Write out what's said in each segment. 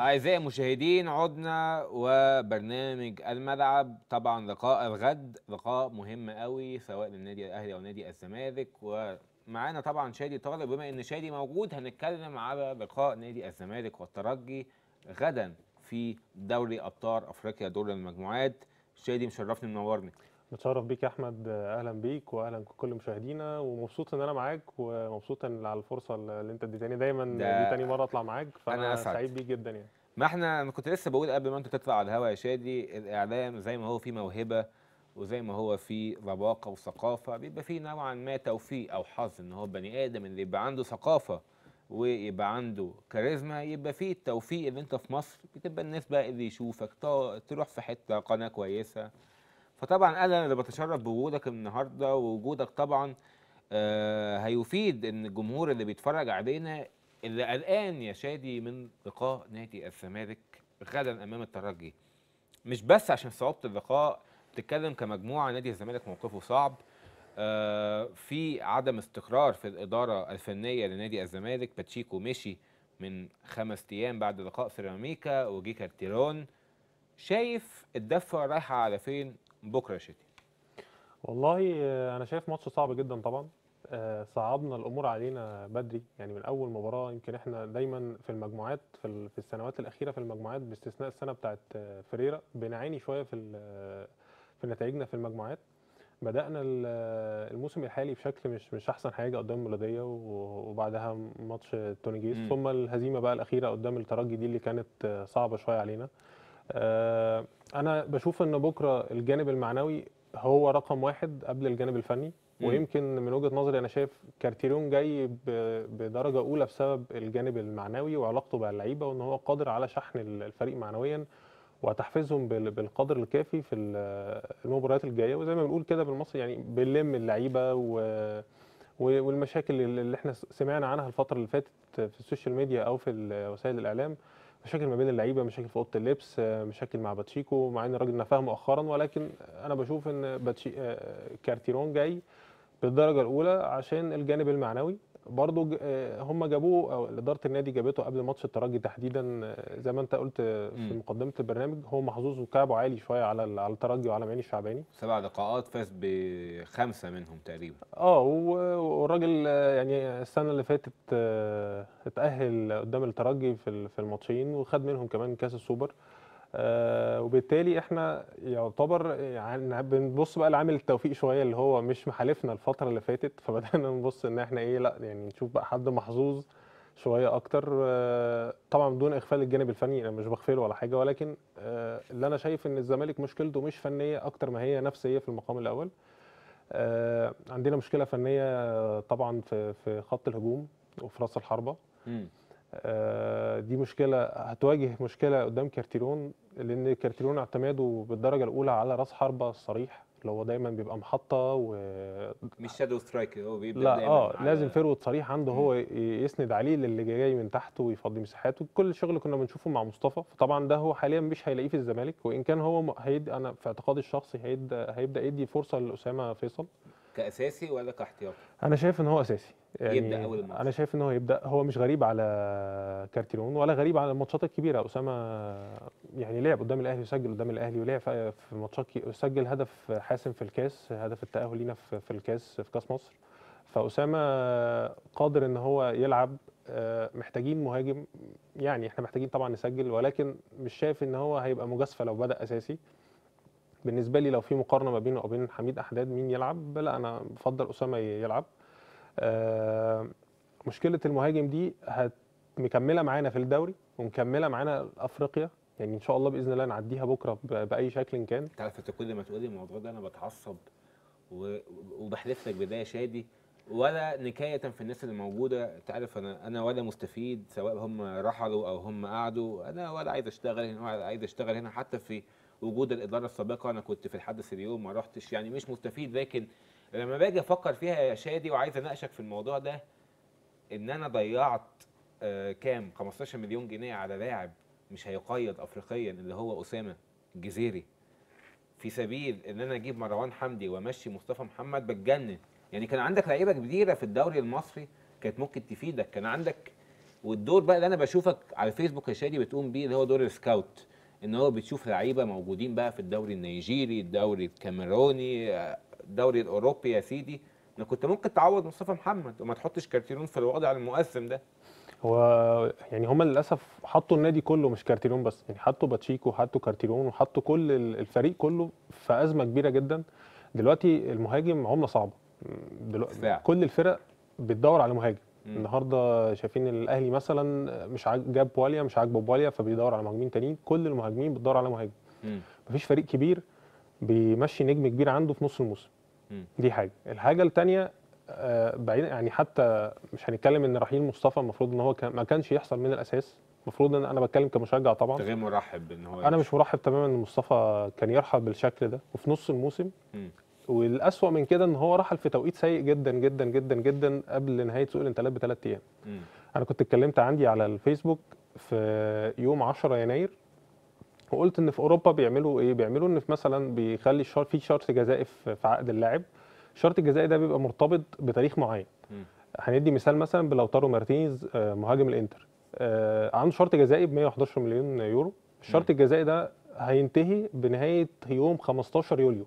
أعزائي المشاهدين عدنا وبرنامج الملعب طبعا لقاء الغد لقاء مهم قوي سواء للنادي الأهلي أو نادي الزمالك ومعانا طبعا شادي طارق بما إن شادي موجود هنتكلم على لقاء نادي الزمالك والترجي غدا في دوري أبطال أفريقيا دور المجموعات شادي مشرفني منورني متشرف بيك يا احمد اهلا بيك واهلا بكل مشاهدينا ومبسوط ان انا معاك ومبسوط ان على الفرصه اللي انت اديتني دايما ده دي تاني مره اطلع معاك أنا فانا أسعد. سعيد بيك جدا يعني ما احنا انا كنت لسه بقول قبل ما انت تطلع على الهوا يا شادي الاعلام زي ما هو فيه موهبه وزي ما هو فيه لباقه وثقافه بيبقى فيه نوعا ما توفيق او حظ ان هو بني ادم اللي يبقى عنده ثقافه ويبقى عنده كاريزما يبقى فيه التوفيق اللي انت في مصر بتبقى الناس بقى اللي يشوفك تا- تروح في حته قناه كويسه فطبعا انا اللي بتشرف بوجودك النهارده ووجودك طبعا آه هيفيد ان الجمهور اللي بيتفرج علينا اللي قلقان يا شادي من لقاء نادي الزمالك غدا امام الترجي مش بس عشان صعوبه اللقاء بتتكلم كمجموعه نادي الزمالك موقفه صعب آه في عدم استقرار في الاداره الفنيه لنادي الزمالك باتشيكو مشي من خمس ايام بعد لقاء سيراميكا وجي كارتيرون شايف الدفه رايحه على فين بكره يا شادي والله آه، انا شايف ماتش صعب جدا طبعا آه، صعبنا الامور علينا بدري يعني من اول مباراه يمكن احنا دايما في المجموعات في ال- في السنوات الاخيره في المجموعات باستثناء السنه بتاعت آه، فريرا بنعاني شويه في ال- في نتائجنا في المجموعات بدانا ال- الموسم الحالي بشكل مش مش احسن حاجه قدام المولوديه و- وبعدها ماتش تونيجيس مم. ثم الهزيمه بقى الاخيره قدام الترجي دي اللي كانت آه، صعبه شويه علينا آه، انا بشوف ان بكره الجانب المعنوي هو رقم واحد قبل الجانب الفني مم. ويمكن من وجهه نظري انا شايف كارتيرون جاي ب- بدرجه اولى بسبب الجانب المعنوي وعلاقته باللعيبه وان هو قادر على شحن الفريق معنويا وتحفيزهم بال- بالقدر الكافي في ال- المباريات الجايه وزي ما بنقول كده بالمصري يعني بنلم اللعيبه و و- والمشاكل اللي احنا سمعنا عنها الفتره اللي فاتت في السوشيال ميديا او في ال- وسائل الاعلام مشاكل ما بين اللعيبه مشاكل في اوضه اللبس آه، مشاكل مع باتشيكو مع ان الراجل نفاه مؤخرا ولكن انا بشوف ان باتشي آه، كارتيرون جاي بالدرجه الاولى عشان الجانب المعنوي برضو ج- آه، هم جابوه او اداره النادي جابته قبل ماتش الترجي تحديدا آه، زي ما انت قلت آه، في مم. مقدمه البرنامج هو محظوظ وكعبه عالي شويه على ال- على الترجي وعلى معين الشعباني سبع لقاءات فاز بخمسه منهم تقريبا اه و- والراجل آه، يعني السنه اللي فاتت آه، اتاهل قدام الترجي في ال- في الماتشين وخد منهم كمان كاس السوبر آه، وبالتالي احنا يعتبر يعني بنبص بقى لعامل التوفيق شويه اللي هو مش محالفنا الفتره اللي فاتت فبدانا نبص ان احنا ايه لا يعني نشوف بقى حد محظوظ شويه اكتر آه، طبعا بدون اغفال الجانب الفني انا مش بغفله ولا حاجه ولكن آه، اللي انا شايف ان الزمالك مشكلته مش فنيه اكتر ما هي نفسيه في المقام الاول آه، عندنا مشكله فنيه طبعا في في خط الهجوم وفي راس الحربه مم. آه، دي مشكله هتواجه مشكله قدام كارتيرون لان كارتيرون اعتماده بالدرجه الاولى على راس حربه الصريح اللي هو دايما بيبقى محطه و مش شادو سترايكر هو بيبدا لا دايما اه على- لازم فيرود صريح عنده مم. هو ي- يسند عليه للي جاي من تحت ويفضي مساحات وكل الشغل اللي كنا بنشوفه مع مصطفى فطبعا ده هو حاليا مش هيلاقيه في الزمالك وان كان هو م- هيد انا في اعتقادي الشخصي هيبدا هيبدا يدي فرصه لاسامه فيصل كاساسي ولا كاحتياطي انا شايف ان هو اساسي يعني يبدأ أول الماتش. انا شايف ان هو يبدا هو مش غريب على كارتيرون ولا غريب على الماتشات الكبيره اسامه يعني لعب قدام الاهلي وسجل قدام الاهلي ولعب في في ماتشات كي- سجل هدف حاسم في الكاس هدف التاهل لينا في في الكاس في كاس مصر فاسامه قادر ان هو يلعب آه، محتاجين مهاجم يعني احنا محتاجين طبعا نسجل ولكن مش شايف ان هو هيبقى مجازفه لو بدا اساسي بالنسبه لي لو في مقارنه ما بينه وبين حميد احداد مين يلعب لا انا بفضل اسامه يلعب آه، مشكله المهاجم دي هت مكمله معانا في الدوري ومكمله معانا افريقيا يعني ان شاء الله باذن الله نعديها بكره ب- باي شكل كان انت عارف انت كل ما تقولي الموضوع ده انا بتعصب و... وبحلف لك بدايه شادي ولا نكايه في الناس اللي موجوده انت عارف انا انا ولا مستفيد سواء هم رحلوا او هم قعدوا انا ولا عايز اشتغل هنا ولا عايز اشتغل هنا حتى في وجود الاداره السابقه انا كنت في الحدث اليوم ما رحتش يعني مش مستفيد لكن لما باجي افكر فيها يا شادي وعايز اناقشك في الموضوع ده ان انا ضيعت آه كام 15 مليون جنيه على لاعب مش هيقيد افريقيا اللي هو اسامه الجزيري في سبيل ان انا اجيب مروان حمدي وامشي مصطفى محمد بتجنن يعني كان عندك لعيبه كبيره في الدوري المصري كانت ممكن تفيدك كان عندك والدور بقى اللي انا بشوفك على الفيسبوك يا شادي بتقوم بيه اللي هو دور السكاوت ان هو بتشوف لعيبه موجودين بقى في الدوري النيجيري الدوري الكاميروني آه، الدوري الاوروبي يا سيدي انا كنت ممكن تعوض مصطفى محمد وما تحطش كارتيرون في الوضع المؤثم ده هو يعني هم للاسف حطوا النادي كله مش كارتيرون بس يعني حطوا باتشيكو حطوا كارتيرون وحطوا كل ال- الفريق كله في ازمه كبيره جدا دلوقتي المهاجم عمله صعبه دلوقتي دفاع. كل الفرق بتدور على مهاجم مم. النهارده شايفين الاهلي مثلا مش عاج- جاب بواليا مش عاجبه بواليا فبيدور على مهاجمين تانيين كل المهاجمين بتدور على مهاجم مم. مفيش فريق كبير بيمشي نجم كبير عنده في نص الموسم مم. دي حاجه الحاجه الثانيه بعيد يعني حتى مش هنتكلم ان رحيل مصطفى المفروض ان هو كان ما كانش يحصل من الاساس المفروض ان انا بتكلم كمشجع انت طبعا غير مرحب ان هو انا مش مرحب تماما ان مصطفى كان يرحل بالشكل ده وفي نص الموسم مم. والاسوأ من كده ان هو رحل في توقيت سيء جدا جدا جدا جدا قبل نهايه سوق الانتقالات بثلاث ايام مم. انا كنت اتكلمت عندي على الفيسبوك في يوم 10 يناير وقلت ان في اوروبا بيعملوا ايه بيعملوا ان في مثلا بيخلي الشرط في شرط جزائي في في عقد اللاعب الشرط الجزائي ده بيبقى مرتبط بتاريخ معين مم. هندي مثال مثلا بلوتارو مارتينيز آه، مهاجم الانتر آه، عنده شرط جزائي ب 111 مليون يورو الشرط الجزائي ده هينتهي بنهايه يوم 15 يوليو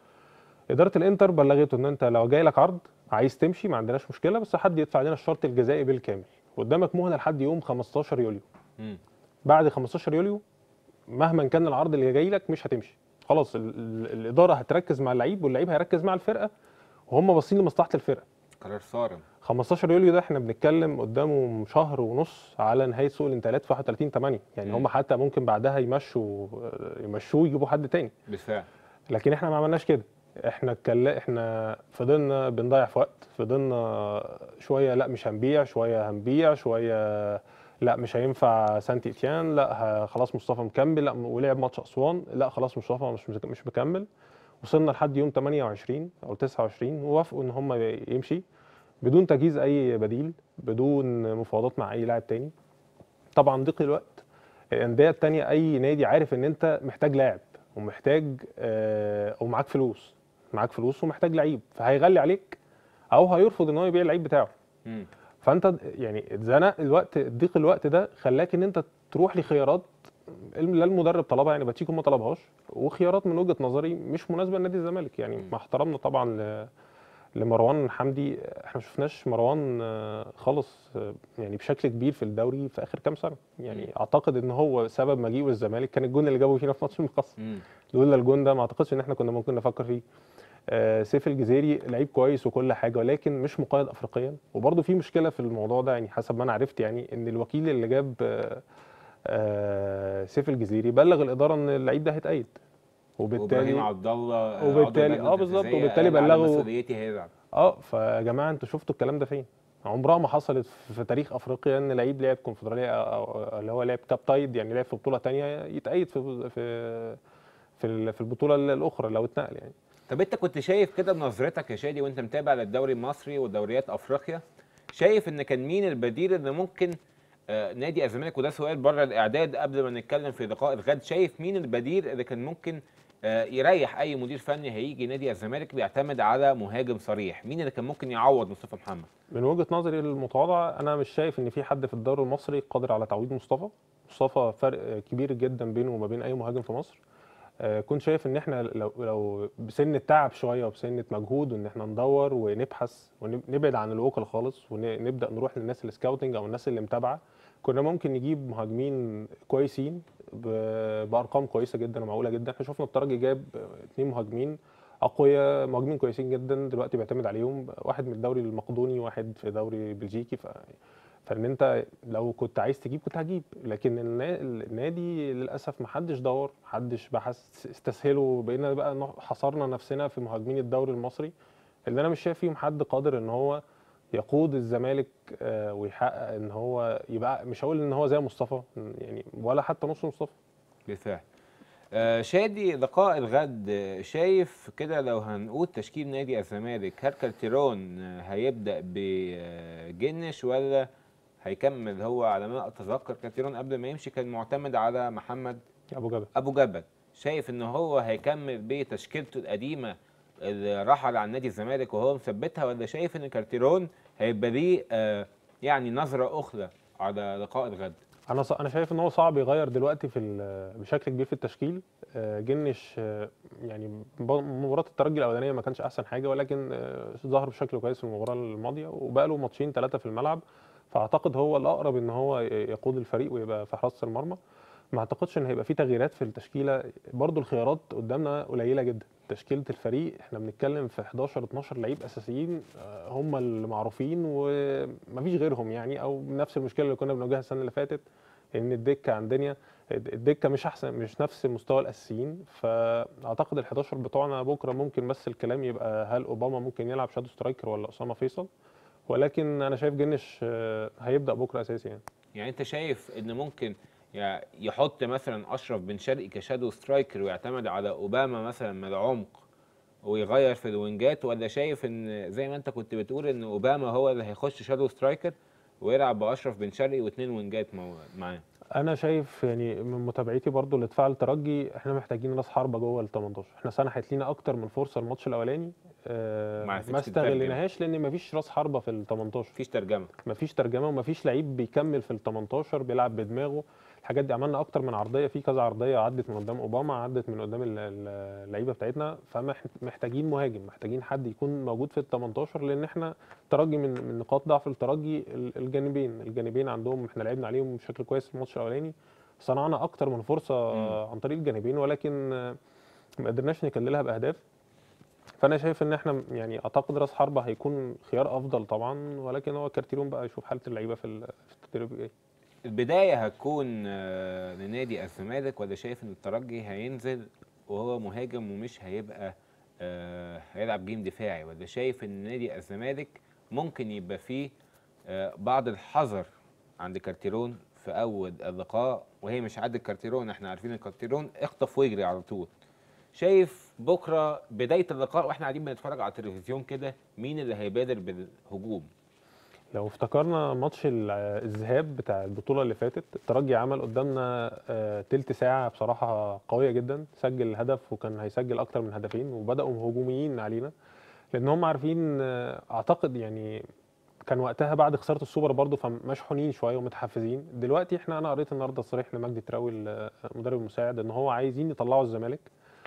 اداره الانتر بلغته ان انت لو جاي لك عرض عايز تمشي ما عندناش مشكله بس حد يدفع لنا الشرط الجزائي بالكامل قدامك مهله لحد يوم 15 يوليو مم. بعد 15 يوليو مهما كان العرض اللي جاي لك مش هتمشي خلاص ال ال الاداره هتركز مع اللعيب واللعيب هيركز مع الفرقه وهم باصين لمصلحه الفرقه قرار صارم 15 يوليو ده احنا بنتكلم قدامه شهر ونص على نهايه سوق الانتقالات في 31 8 يعني مم. هم حتى ممكن بعدها يمشوا يمشوه ويجيبوا حد تاني بالفعل لكن احنا ما عملناش كده احنا اتكلم احنا فضلنا بنضيع في وقت فضلنا شويه لا مش هنبيع شويه هنبيع شويه لا مش هينفع سانت اتيان لا ه- خلاص مصطفى مكمل لا ولعب ماتش اسوان لا خلاص مصطفى مش مش مكمل وصلنا لحد يوم 28 او 29 ووافقوا ان هم يمشي بدون تجهيز اي بديل بدون مفاوضات مع اي لاعب تاني طبعا ضيق الوقت الانديه التانية اي نادي عارف ان انت محتاج لاعب ومحتاج آه، ومعاك فلوس معاك فلوس ومحتاج لعيب فهيغلي عليك او هيرفض ان هو يبيع اللعيب بتاعه مم. فانت يعني اتزنق الوقت ضيق الوقت ده خلاك ان انت تروح لخيارات لا المدرب طلبها يعني باتشيكو ما طلبهاش وخيارات من وجهه نظري مش مناسبه لنادي الزمالك يعني مم. مع احترامنا طبعا ل- لمروان حمدي احنا ما شفناش مروان آه، خالص آه، يعني بشكل كبير في الدوري في اخر كام سنه يعني اعتقد ان هو سبب مجيئه الزمالك كان الجون اللي جابه فينا في ماتش المقص مم. لولا الجون ده ما اعتقدش ان احنا كنا ممكن نفكر فيه آه، سيف الجزيري لعيب كويس وكل حاجه ولكن مش مقيد افريقيا وبرده في مشكله في الموضوع ده يعني حسب ما انا عرفت يعني ان الوكيل اللي جاب آه، آه، سيف الجزيري بلغ الاداره ان اللعيب ده هيتأيد وابراهيم وبالتالي عبد الله وبالتالي- عضو اللجنة آه بالظبط، التنفيذية وبالتالي قال على بلغوا- مسؤوليتي هيلعب اه فيا جماعه انتوا شفتوا الكلام ده فين؟ عمرها ما حصلت في تاريخ افريقيا ان لعيب لعب كونفدراليه أو أو اللي هو لعب كاب تايد يعني لعب في بطوله تانية يتأيد في في في ال- في البطوله الاخرى لو اتنقل يعني طب انت كنت شايف كده بنظرتك يا شادي وانت متابع للدوري المصري ودوريات افريقيا شايف ان كان مين البديل اللي ممكن آه نادي الزمالك وده سؤال بره الاعداد قبل ما نتكلم في لقاء الغد شايف مين البديل اللي كان ممكن آه يريح اي مدير فني هيجي نادي الزمالك بيعتمد على مهاجم صريح مين اللي كان ممكن يعوض مصطفى محمد من وجهه نظري المتواضعه انا مش شايف ان في حد في الدوري المصري قادر على تعويض مصطفى مصطفى فرق كبير جدا بينه وما بين اي مهاجم في مصر آه، كنت شايف ان احنا لو لو بسن التعب شويه وبسنه مجهود وان احنا ندور ونبحث ونبعد عن الوكل خالص ونبدا نروح للناس السكاوتنج او الناس اللي متابعه كنا ممكن نجيب مهاجمين كويسين ب- بارقام كويسه جدا ومعقوله جدا احنا شفنا الترجي جاب اثنين مهاجمين اقوياء مهاجمين كويسين جدا دلوقتي بيعتمد عليهم واحد من الدوري المقدوني وواحد في دوري بلجيكي ف فان انت لو كنت عايز تجيب كنت هجيب لكن النا- النادي للاسف ما حدش دور محدش بحث استسهلوا بقينا بقى نح- حصرنا نفسنا في مهاجمين الدوري المصري اللي انا مش شايف فيهم حد قادر ان هو يقود الزمالك آه، ويحقق ان هو يبقى مش هقول ان هو زي مصطفى يعني ولا حتى نص مصطفى بالفعل آه شادي لقاء الغد آه، شايف كده لو هنقول تشكيل نادي الزمالك هل كالتيرون آه، هيبدأ بجنش ولا هيكمل هو على ما اتذكر كالتيرون قبل ما يمشي كان معتمد على محمد ابو جبل ابو جبل شايف ان هو هيكمل بتشكيلته القديمه اللي رحل عن نادي الزمالك وهو مثبتها ولا شايف ان كارتيرون هيبقى ليه آه يعني نظره اخرى على لقاء الغد انا ص- انا شايف ان هو صعب يغير دلوقتي في ال- بشكل كبير في التشكيل آه، جنش آه، يعني ب- مباراه الترجي الاولانيه ما كانش احسن حاجه ولكن آه، ظهر بشكل كويس في المباراه الماضيه وبقى له ماتشين ثلاثه في الملعب فاعتقد هو الاقرب ان هو ي- يقود الفريق ويبقى في حراسه المرمى ما اعتقدش ان هيبقى في تغييرات في التشكيله برضو الخيارات قدامنا قليله جدا تشكيله الفريق احنا بنتكلم في 11 12 لعيب اساسيين آه، هم المعروفين ومفيش غيرهم يعني او نفس المشكله اللي كنا بنواجهها السنه اللي فاتت ان الدكه عندنا الدكه مش احسن مش نفس مستوى الاساسيين فاعتقد ال 11 بتوعنا بكره ممكن بس الكلام يبقى هل اوباما ممكن يلعب شادو سترايكر ولا اسامه فيصل ولكن انا شايف جنش آه، هيبدا بكره اساسي يعني يعني انت شايف ان ممكن يع- يحط مثلا اشرف بن شرقي كشادو سترايكر ويعتمد على اوباما مثلا من العمق ويغير في الوينجات ولا شايف ان زي ما انت كنت بتقول ان اوباما هو اللي هيخش شادو سترايكر ويلعب باشرف بن شرقي واثنين وينجات مو- معاه انا شاييف يعني من متابعتي برضو لدفاع الترجي احنا محتاجين راس حربه جوه ال 18 احنا سنحت لينا اكتر من فرصه الماتش الاولاني آه، ما عرفتش ما تترجم. استغليناهاش لان مفيش راس حربه في ال 18 مفيش ترجمه مفيش ترجمه ومفيش لعيب بيكمل في ال 18 بيلعب بدماغه الحاجات دي عملنا اكتر من عرضيه في كذا عرضيه عدت من قدام اوباما عدت من قدام ال- ال- اللعيبه بتاعتنا فمحتاجين مهاجم محتاجين حد يكون موجود في ال 18 لان احنا ترجي من من نقاط ضعف الترجي ال- الجانبين الجانبين عندهم احنا لعبنا عليهم بشكل كويس في الماتش الاولاني صنعنا اكتر من فرصه مم. عن طريق الجانبين ولكن آه، ما قدرناش نكللها باهداف فانا شايف ان احنا يعني اعتقد راس حربه هيكون خيار افضل طبعا ولكن هو كارتيرون بقى يشوف حاله اللعيبه في ال- في التدريب الجاي البدايه هتكون آه، لنادي الزمالك ولا شايف ان الترجي هينزل وهو مهاجم ومش هيبقى آه، هيلعب جيم دفاعي ولا شايف ان نادي الزمالك ممكن يبقى فيه آه، بعض الحذر عند كارتيرون في اول اللقاء وهي مش عاد كارتيرون احنا عارفين ان كارتيرون اخطف ويجري على طول شايف بكره بدايه اللقاء واحنا قاعدين بنتفرج على التلفزيون كده مين اللي هيبادر بالهجوم لو افتكرنا ماتش ال- الذهاب بتاع البطوله اللي فاتت الترجي عمل قدامنا آه، تلت ساعه بصراحه قويه جدا سجل هدف وكان هيسجل اكتر من هدفين وبداوا هجوميين علينا لان هم عارفين آه، اعتقد يعني كان وقتها بعد خساره السوبر برضه فمشحونين شويه ومتحفزين دلوقتي احنا انا قريت النهارده تصريح لمجدي تراوي المدرب المساعد ان هو عايزين يطلعوا الزمالك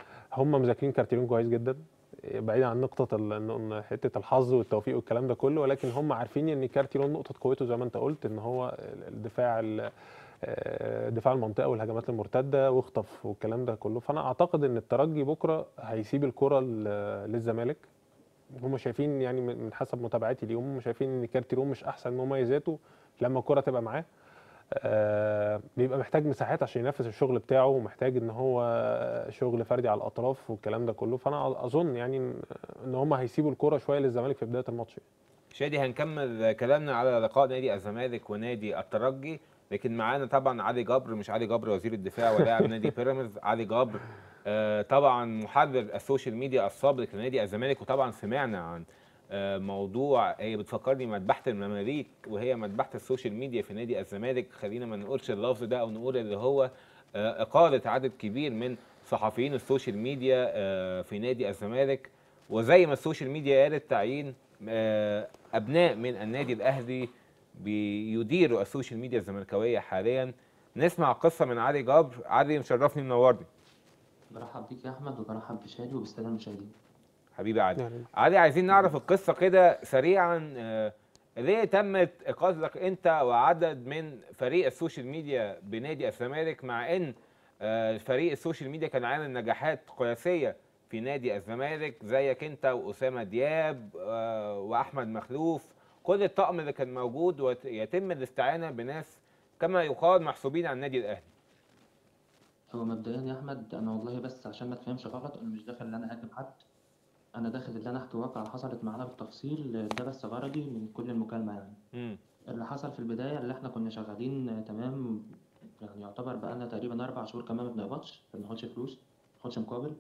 هم مذاكرين كارتيرون كويس جدا بعيد عن نقطة ال- إن- حتة الحظ والتوفيق والكلام ده كله ولكن هم عارفين ان كارتيرون نقطة قوته زي ما انت قلت ان هو الدفاع ال- آه، دفاع المنطقة والهجمات المرتدة واخطف والكلام ده كله فانا اعتقد ان الترجي بكرة هيسيب الكرة ل- للزمالك هم شايفين يعني من من حسب متابعتي ليهم هم شايفين ان كارتيرون مش احسن مميزاته لما الكرة تبقى معاه آه، بيبقى محتاج مساحات عشان ينفذ الشغل بتاعه ومحتاج ان هو شغل فردي على الاطراف والكلام ده كله فانا اظن يعني إن- ان هم هيسيبوا الكرة شويه للزمالك في بدايه الماتش شادي هنكمل كلامنا على لقاء نادي الزمالك ونادي الترجي لكن معانا طبعا علي جبر مش علي جبر وزير الدفاع ولاعب نادي بيراميدز علي جبر آه، طبعا محرر السوشيال ميديا السابق لنادي الزمالك وطبعا سمعنا عن آه، موضوع هي بتفكرني مذبحه المماليك وهي مذبحه السوشيال ميديا في نادي الزمالك خلينا ما نقولش اللفظ ده او نقول اللي هو آه، اقاله عدد كبير من صحفيين السوشيال ميديا آه، في نادي الزمالك وزي ما السوشيال ميديا قالت تعيين آه، ابناء من النادي الاهلي بيديروا السوشيال ميديا الزملكاويه حاليا نسمع قصه من علي جبر علي مشرفني منورني برحب بيك يا احمد وبرحب بشادي وبالساده المشاهدين حبيبي علي يعني علي عايزين نعرف القصه كده سريعا آه، ليه تمت اقالتك انت وعدد من فريق السوشيال ميديا بنادي الزمالك مع ان آه، فريق السوشيال ميديا كان عامل نجاحات قياسيه في نادي الزمالك زيك انت واسامه دياب آه، واحمد مخلوف كل الطقم اللي كان موجود ويتم الاستعانه بناس كما يقال محسوبين على النادي الاهلي هو مبدئيا يا احمد انا والله بس عشان ما تفهمش غلط انا مش داخل ان انا اهاجم حد انا داخل ان انا احكي واقعه حصلت معانا بالتفصيل ده بس غرضي من كل المكالمه يعني امم اللي حصل في البدايه اللي احنا كنا شغالين آه، تمام يعني يعتبر بقالنا تقريبا اربع شهور كمان ما بنقبضش ما بناخدش فلوس ما بناخدش مقابل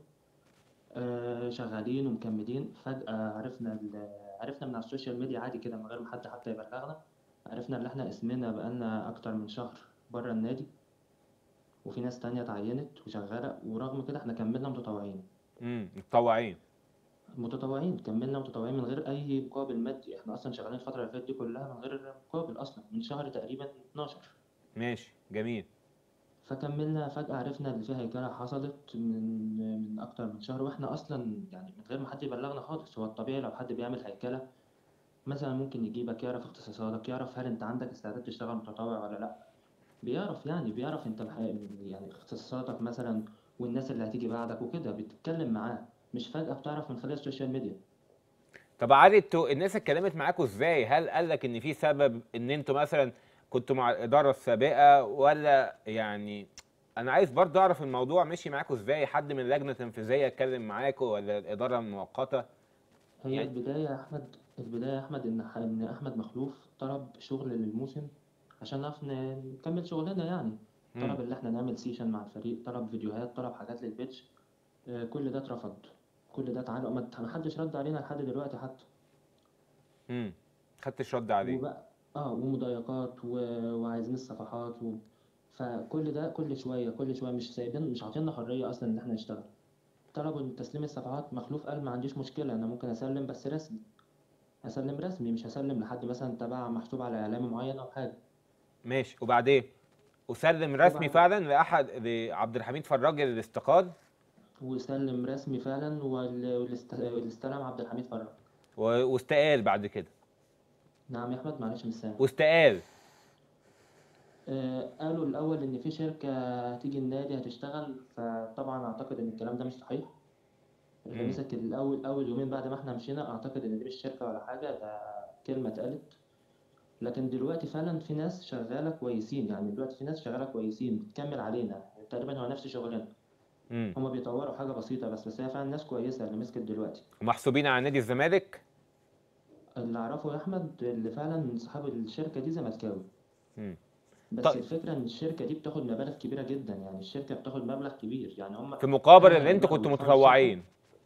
آه شغالين ومكملين فجاه عرفنا ال- عرفنا من على السوشيال ميديا عادي كده من غير ما حد حتى يبلغنا عرفنا ان احنا اسمنا بقالنا اكتر من شهر بره النادي وفي ناس تانية اتعينت وشغالة ورغم كده احنا كملنا متطوعين امم متطوعين متطوعين كملنا متطوعين من غير اي مقابل مادي احنا اصلا شغالين الفتره اللي فاتت دي كلها من غير مقابل اصلا من شهر تقريبا 12 ماشي جميل فكملنا فجأة عرفنا إن في هيكلة حصلت من من أكتر من شهر وإحنا أصلا يعني من غير ما حد يبلغنا خالص هو الطبيعي لو حد بيعمل هيكلة مثلا ممكن يجيبك يعرف اختصاصاتك يعرف هل أنت عندك استعداد تشتغل متطوع ولا لأ بيعرف يعني بيعرف أنت الح- يعني اختصاصاتك مثلا والناس اللي هتيجي بعدك وكده بتتكلم معاه مش فجأة بتعرف من خلال السوشيال ميديا طب عادي انتوا الناس اتكلمت معاكوا ازاي هل قال لك ان في سبب ان انتوا مثلا كنتوا مع الاداره السابقه ولا يعني انا عايز برضه اعرف الموضوع مشي معاكوا ازاي حد من اللجنه التنفيذيه اتكلم معاكوا ولا الاداره المؤقته هي يعني- البداية يا أحمد البداية يا أحمد إن إن أحمد مخلوف طلب شغل للموسم عشان نعرف ن- نكمل شغلنا يعني مم. طلب اللي احنا نعمل سيشن مع الفريق طلب فيديوهات طلب حاجات للبيتش آه، كل ده اترفض كل ده اتعلق ما ما حدش رد علينا لحد دلوقتي حتى امم خدتش رد عليه وبقى اه ومضايقات و... وعايزين الصفحات و... فكل ده كل شوية كل شوية مش سايبين مش عاطيننا حرية أصلا إن احنا نشتغل طلبوا تسليم الصفحات مخلوف قال ما عنديش مشكلة أنا ممكن أسلم بس رسمي أسلم رسمي مش هسلم لحد مثلا تبع محسوب على إعلامي معين أو حاجة ماشي وبعدين اسلم رسمي وبعد- فعلا لاحد لعبد الحميد فراج الاستقال وسلم رسمي فعلا وال- والاست- واللي استلم عبد الحميد فرج و- واستقال بعد كده نعم يا أحمد معلش مش سامع واستقال آه، قالوا الأول إن في شركة هتيجي النادي هتشتغل فطبعا أعتقد إن الكلام ده مش صحيح اللي مم. مسك الأول أول يومين بعد ما إحنا مشينا أعتقد إن دي مش شركة ولا حاجة ده كلمة اتقالت لكن دلوقتي فعلا في ناس شغالة كويسين يعني دلوقتي في ناس شغالة كويسين بتكمل علينا تقريبا هو نفس شغلنا امم هما بيطوروا حاجة بسيطة بس بس هي فعلا ناس كويسة اللي مسكت دلوقتي ومحسوبين على نادي الزمالك اللي أعرفه يا أحمد اللي فعلا صاحب الشركة دي زملكاوي امم بس طيب. الفكرة إن الشركة دي بتاخد مبالغ كبيرة جدا يعني الشركة بتاخد مبلغ كبير يعني هم في مقابل إحنا ان انتوا لو كنتوا بنشتغل متطوعين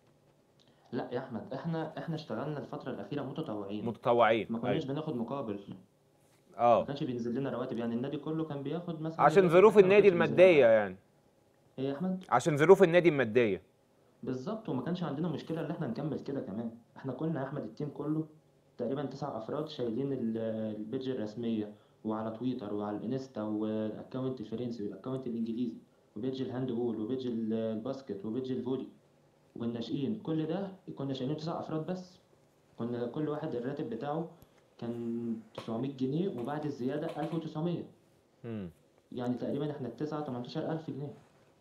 لا يا أحمد إحنا إحنا اشتغلنا الفترة الأخيرة متطوعين متطوعين ما كناش أيوة. بناخد مقابل ما اه كانش بينزل لنا رواتب يعني النادي كله كان بياخد مثلا عشان بياخد ظروف حاجة ما النادي كانش بينزل الماديه لنا. يعني إيه يا أحمد عشان ظروف النادي الماديه بالظبط وما كانش عندنا مشكلة إن إحنا نكمل كده كمان إحنا كنا يا أحمد التيم كله تقريبا تسع أفراد شايلين ال- البيدج الرسمية وعلى تويتر وعلى الانستا والاكونت الفرنسي والاكونت الانجليزي وبيدج الهاند بول وبيدج ال- الباسكت وبيدج الفولي والناشئين كل ده كنا شايلين تسع افراد بس كنا كل واحد الراتب بتاعه كان 900 جنيه وبعد الزيادة 1900 امم يعني تقريبا احنا التسعة 18000 جنيه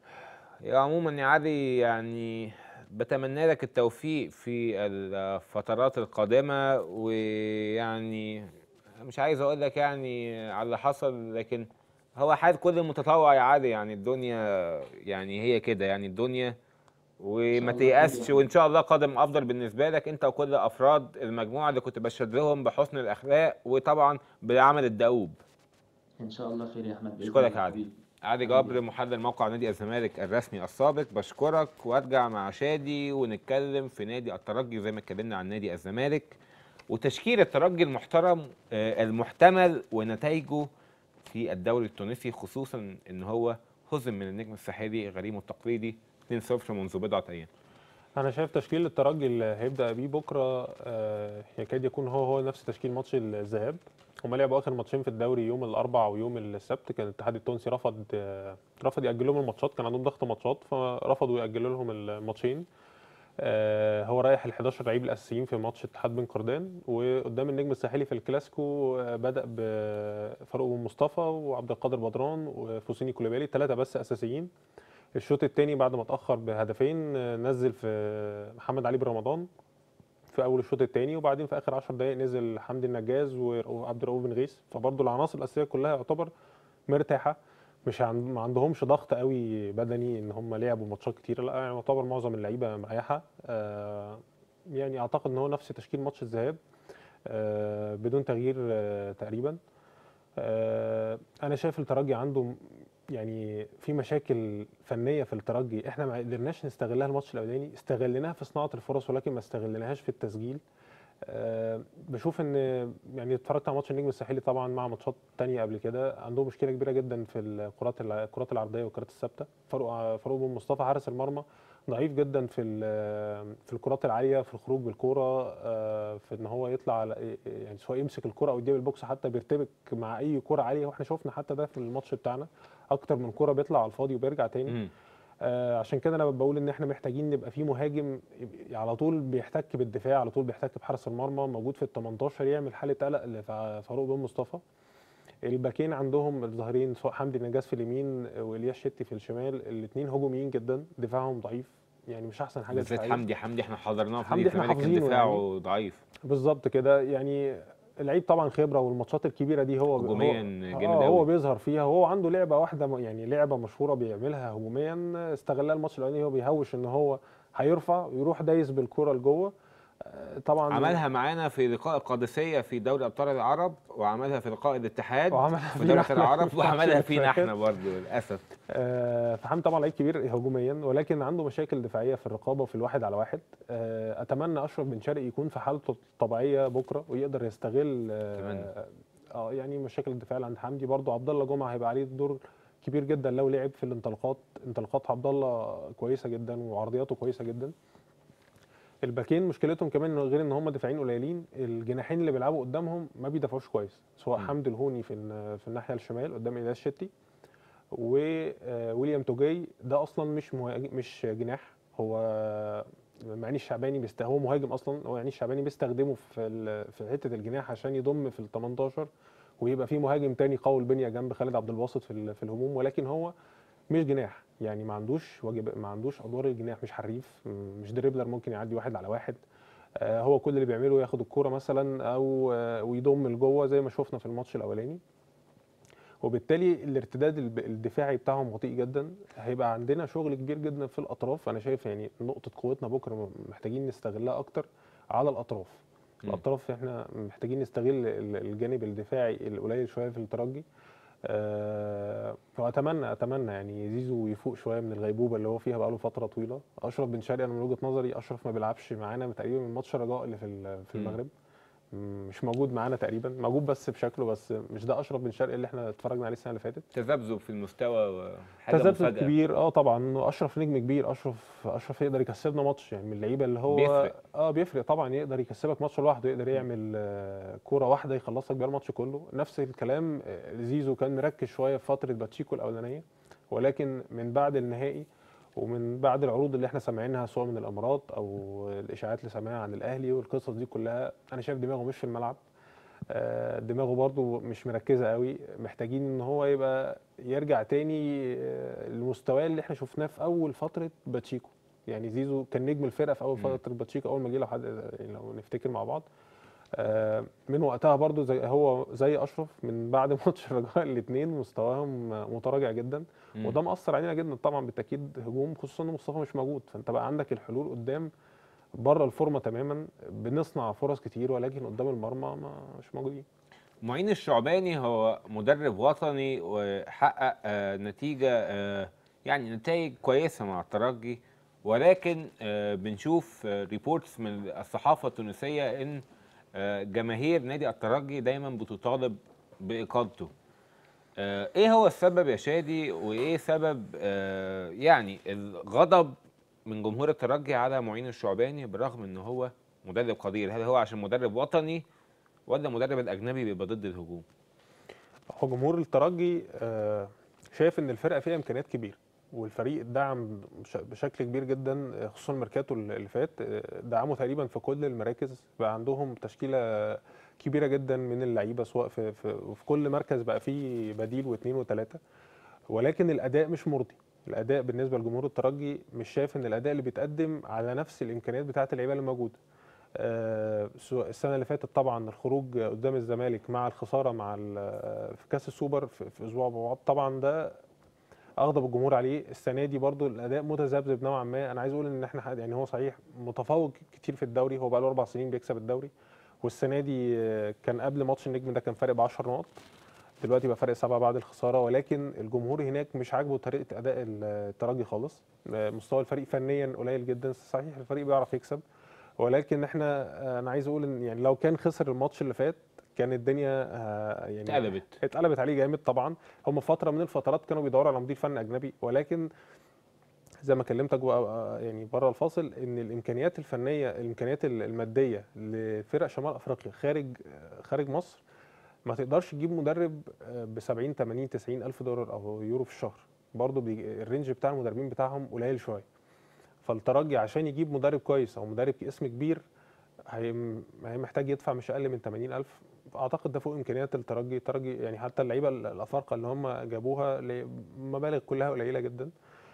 يا عموما يا علي يعني بتمنى لك التوفيق في الفترات القادمة ويعني مش عايز اقول لك يعني على اللي حصل لكن هو حال كل متطوع يا علي يعني الدنيا يعني هي كده يعني الدنيا وما الله تيأسش خير. وان شاء الله قادم افضل بالنسبة لك انت وكل افراد المجموعة اللي كنت بشهد لهم بحسن الاخلاق وطبعا بالعمل الدؤوب ان شاء الله خير يا احمد بإذن أشكرك الله يا علي. حبيبي. علي حبيبي. جبر محلل موقع نادي الزمالك الرسمي السابق بشكرك وارجع مع شادي ونتكلم في نادي الترجي زي ما اتكلمنا عن نادي الزمالك وتشكيل الترجي المحترم آه، المحتمل ونتائجه في الدوري التونسي خصوصا ان هو هزم من النجم الساحلي غريمه التقليدي 2-0 منذ بضعه ايام انا شايف تشكيل الترجي اللي هيبدا بيه بكره آه، يكاد يكون هو هو نفس تشكيل ماتش الذهاب هما لعبوا اخر ماتشين في الدوري يوم الاربعاء ويوم السبت كان الاتحاد التونسي رفض آه، رفض ياجل لهم الماتشات كان عندهم ضغط ماتشات فرفضوا ياجلوا لهم الماتشين آه، هو رايح ال 11 لعيب الاساسيين في ماتش اتحاد بن قردان وقدام النجم الساحلي في الكلاسيكو آه، بدا بفاروق بن مصطفى وعبد القادر بدران وفوسيني كوليبالي ثلاثه بس اساسيين الشوط الثاني بعد ما اتاخر بهدفين آه، نزل في محمد علي بن رمضان في اول الشوط الثاني وبعدين في اخر 10 دقائق نزل حمدي النجاز و- وعبد الرؤوف بن غيث فبرضه العناصر الاساسيه كلها يعتبر مرتاحه مش عند ما عندهمش ضغط قوي بدني ان هم لعبوا ماتشات كتير لا يعني يعتبر معظم اللعيبه مريحه آه يعني اعتقد ان هو نفس تشكيل ماتش الذهاب آه بدون تغيير آه تقريبا آه انا شايف الترجي عنده م- يعني في مشاكل فنيه في الترجي احنا ما قدرناش نستغلها الماتش الاولاني استغليناها في صناعه الفرص ولكن ما استغلناهاش في التسجيل آه بشوف ان يعني اتفرجت على ماتش النجم الساحلي طبعا مع ماتشات تانية قبل كده عندهم مشكله كبيره جدا في الكرات الع- الكرات العرضيه والكرات الثابته فاروق فاروق بن مصطفى حارس المرمى ضعيف جدا في ال- في الكرات العاليه في الخروج بالكوره آه، في ان هو يطلع على يعني سواء يمسك الكوره او يديها بالبوكس حتى بيرتبك مع اي كوره عاليه واحنا شفنا حتى ده في الماتش بتاعنا اكتر من كوره بيطلع على الفاضي وبيرجع تاني مم. آه، عشان كده انا بقول ان احنا محتاجين نبقى في مهاجم على طول بيحتك بالدفاع على طول بيحتك بحارس المرمى موجود في ال 18 يعمل حاله قلق لفاروق بن مصطفى الباكين عندهم الظاهرين سواء حمدي نجاس في اليمين والياس شتي في الشمال الاثنين هجوميين جدا دفاعهم ضعيف يعني مش احسن حاجه بالذات دفاعية. حمدي حمدي احنا حضرناه في حمدي نادي احنا الزمالك كان حافظينه دفاعه ضعيف بالظبط كده يعني اللعيب طبعا خبره والماتشات الكبيره دي هو هجوميا هو- جامد آه، هو أوي. بيظهر فيها وهو عنده لعبه واحده م- يعني لعبه مشهوره بيعملها هجوميا استغلها الماتش الاولاني هو بيهوش ان هو هيرفع ويروح دايس بالكره لجوه آه، طبعا عملها معانا في لقاء القادسيه في دوري ابطال العرب وعملها في لقاء الاتحاد وعملها في فينا دوري احنا. ابطال العرب ما ينفعش وعملها فينا نتفاكر. احنا برضه للاسف آه، فحمدي طبعا لعيب كبير هجوميا ولكن عنده مشاكل دفاعيه في الرقابه وفي الواحد على واحد آه، اتمنى اشرف بن شرقي يكون في حالته الطبيعيه بكره ويقدر يستغل أتمنى. اه آه، يعني مشاكل الدفاع اللي عند حمدي برضه عبد الله جمعه هيبقى عليه دور كبير جدا لو لعب في الانطلاقات انطلاقات عبد الله كويسه جدا وعرضياته كويسه جدا الباكين مشكلتهم كمان إنه غير ان هم دفاعين قليلين الجناحين اللي بيلعبوا قدامهم ما بيدافعوش كويس سواء مم. حمدي الهوني في الن- في الناحيه الشمال قدام ايلاس شتي وويليام توجاي ده اصلا مش مهاجم مش جناح هو معني الشعباني بيست هو مهاجم اصلا هو يعني الشعباني بيستخدمه في ال- في حته الجناح عشان يضم في ال 18 ويبقى في مهاجم تاني قوي البنيه جنب خالد عبد الباسط في ال- في الهجوم ولكن هو مش جناح يعني ما عندوش واجب ما عندوش ادوار الجناح مش حريف م- مش دريبلر ممكن يعدي واحد على واحد آه، هو كل اللي بيعمله ياخد الكوره مثلا او آه، ويضم لجوه زي ما شفنا في الماتش الاولاني وبالتالي الارتداد الب- الدفاعي بتاعهم بطيء جدا هيبقى عندنا شغل كبير جدا في الاطراف انا شايف يعني نقطه قوتنا بكره م- محتاجين نستغلها اكتر على الاطراف مم. الاطراف احنا محتاجين نستغل ال- الجانب الدفاعي القليل شويه في الترجي أه واتمنى اتمنى يعني زيزو يفوق شويه من الغيبوبه اللي هو فيها بقاله فتره طويله اشرف بن شرقي انا من وجهه نظري اشرف ما بيلعبش معانا تقريبا من ماتش رجاء اللي في ال- في مم. المغرب م- مش موجود معانا تقريبا موجود بس بشكله بس مش ده اشرف بن شرقي اللي احنا اتفرجنا عليه السنه اللي فاتت تذبذب في المستوى وحاجه تذبذب مفاجاه كبير اه طبعا اشرف نجم كبير اشرف اشرف يقدر يكسبنا ماتش يعني من اللعيبه اللي هو بيفرق. اه بيفرق طبعا يقدر يكسبك ماتش لوحده يقدر يعمل آه، كوره واحده يخلص لك بيها الماتش كله نفس الكلام آه، زيزو كان مركز شويه في فتره باتشيكو الاولانيه ولكن من بعد النهائي ومن بعد العروض اللي احنا سامعينها سواء من الامارات او الاشاعات اللي سامعينها عن الاهلي والقصص دي كلها انا شايف دماغه مش في الملعب آه، دماغه برضو مش مركزه قوي محتاجين ان هو يبقى يرجع تاني آه، لمستواه اللي احنا شفناه في اول فتره باتشيكو يعني زيزو كان نجم الفرقه في اول مم. فتره باتشيكو اول ما جه لو حد يعني لو نفتكر مع بعض آه، من وقتها برضو زي هو زي اشرف من بعد ماتش الرجاء الاثنين مستواهم متراجع جدا مم. وده مأثر علينا جدا طبعا بالتاكيد هجوم خصوصا ان مصطفى مش موجود فانت بقى عندك الحلول قدام بره الفورمه تماما بنصنع فرص كتير ولكن قدام المرمى ما مش موجودين معين الشعباني هو مدرب وطني وحقق آه، نتيجة آه، يعني نتائج كويسة مع الترجي ولكن آه، بنشوف ريبورتس من الصحافة التونسية ان آه، جماهير نادي الترجي دايما بتطالب بإقالته آه، ايه هو السبب يا شادي وايه سبب آه، يعني الغضب من جمهور الترجي على معين الشعباني بالرغم ان هو مدرب قدير هل هو عشان مدرب وطني ولا المدرب الاجنبي بيبقى ضد الهجوم هو جمهور الترجي آه، شايف ان الفرقه فيها امكانيات كبيره والفريق دعم بش- بشكل كبير جدا آه، خصوصا الميركاتو اللي فات آه، دعموا تقريبا في كل المراكز بقى عندهم تشكيله كبيره جدا من اللعيبه سواء في في, في كل مركز بقى فيه بديل واثنين وثلاثه ولكن الاداء مش مرضي الاداء بالنسبه لجمهور الترجي مش شايف ان الاداء اللي بيتقدم على نفس الامكانيات بتاعه اللعيبه اللي موجوده آه، سواء السنه اللي فاتت طبعا الخروج قدام الزمالك مع الخساره مع ال- في كاس السوبر في, في اسبوع بعض طبعا ده اغضب الجمهور عليه السنه دي برضو الاداء متذبذب نوعا ما انا عايز اقول ان احنا يعني هو صحيح متفوق كتير في الدوري هو بقى له اربع سنين بيكسب الدوري والسنه دي آه، كان قبل ماتش النجم ده كان فارق ب 10 نقط دلوقتي بقى فرق سبعه بعد الخساره ولكن الجمهور هناك مش عاجبه طريقه اداء الترجي خالص آه، مستوى الفريق فنيا قليل جدا صحيح الفريق بيعرف يكسب ولكن احنا آه، انا عايز اقول ان يعني لو كان خسر الماتش اللي فات كان الدنيا آه، يعني اتقلبت اتقلبت عليه جامد طبعا هم فتره من الفترات كانوا بيدوروا على مدير فني اجنبي ولكن زي ما كلمتك بقى يعني بره الفاصل ان الامكانيات الفنيه الامكانيات الماديه لفرق شمال افريقيا خارج خارج مصر ما تقدرش تجيب مدرب ب 70 80 90 الف دولار او يورو في الشهر برضه الرينج بتاع المدربين بتاعهم قليل شويه فالترجي عشان يجيب مدرب كويس او مدرب اسم كبير هي محتاج يدفع مش اقل من 80 الف اعتقد ده فوق امكانيات الترجي الترجي يعني حتى اللعيبه الافارقه اللي هم جابوها مبالغ كلها قليله جدا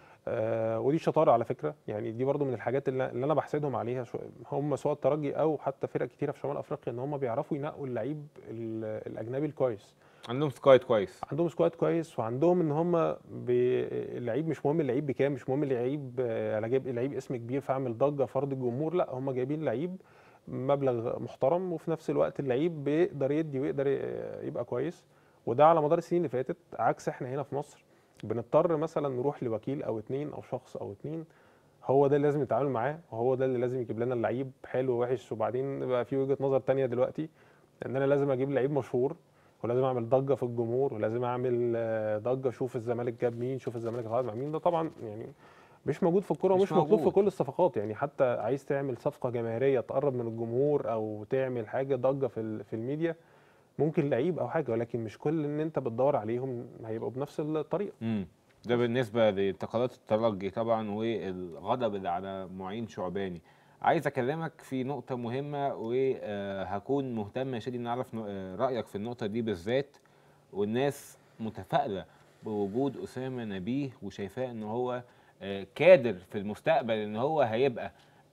آه ودي شطاره على فكره يعني دي برضو من الحاجات اللي, اللي انا بحسدهم عليها هم سواء الترجي او حتى فرق كتيره في شمال افريقيا ان هم بيعرفوا ينقوا اللعيب الاجنبي الكويس عندهم سكواد كويس عندهم سكواد كويس وعندهم ان هم اللعيب مش مهم اللعيب بكام مش مهم اللعيب انا جايب لعيب اسم كبير فاعمل ضجه فرض الجمهور لا هم جايبين لعيب مبلغ محترم وفي نفس الوقت اللعيب بيقدر يدي ويقدر يبقى كويس وده على مدار السنين اللي فاتت عكس احنا هنا في مصر بنضطر مثلا نروح لوكيل او اتنين او شخص او اتنين هو ده اللي لازم نتعامل معاه وهو ده اللي لازم يجيب لنا اللعيب حلو ووحش وبعدين بقى في وجهه نظر تانية دلوقتي ان انا لازم اجيب لعيب مشهور ولازم اعمل ضجه في الجمهور ولازم اعمل ضجه شوف الزمالك جاب مين شوف الزمالك اتعاقد مع مين ده طبعا يعني مش موجود في الكوره ومش مطلوب في كل الصفقات يعني حتى عايز تعمل صفقه جماهيريه تقرب من الجمهور او تعمل حاجه ضجه في في الميديا ممكن لعيب او حاجه ولكن مش كل ان انت بتدور عليهم هيبقوا بنفس الطريقه امم ده بالنسبه لانتقالات الترجي طبعا والغضب اللي على معين شعباني عايز اكلمك في نقطه مهمه وهكون مهتم يا شادي نعرف رايك في النقطه دي بالذات والناس متفائله بوجود اسامه نبيه وشايفاه ان هو كادر في المستقبل ان هو هيبقى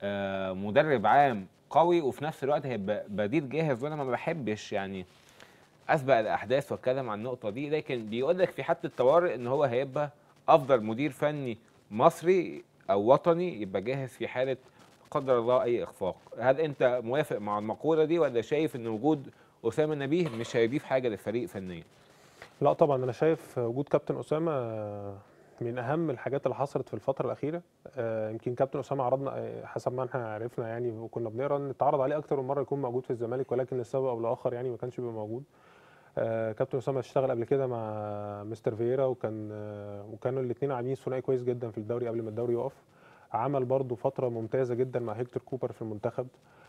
مدرب عام قوي وفي نفس الوقت هيبقى بديل جاهز وانا ما بحبش يعني اسبق الاحداث واتكلم عن النقطه دي لكن بيقول لك في حاله الطوارئ ان هو هيبقى افضل مدير فني مصري او وطني يبقى جاهز في حاله قدر الله اي اخفاق هل انت موافق مع المقوله دي ولا شايف ان وجود اسامه نبيه مش هيضيف حاجه للفريق فنيا لا طبعا انا شايف وجود كابتن اسامه من اهم الحاجات اللي حصلت في الفتره الاخيره آه يمكن كابتن اسامه عرضنا حسب ما احنا عرفنا يعني وكنا بنقرا ان اتعرض عليه اكتر من مره يكون موجود في الزمالك ولكن لسبب او لاخر يعني ما كانش بيبقى موجود آه كابتن اسامه اشتغل قبل كده مع مستر فييرا وكان آه وكانوا الاثنين عاملين ثنائي كويس جدا في الدوري قبل ما الدوري يقف عمل برضه فتره ممتازه جدا مع هيكتور كوبر في المنتخب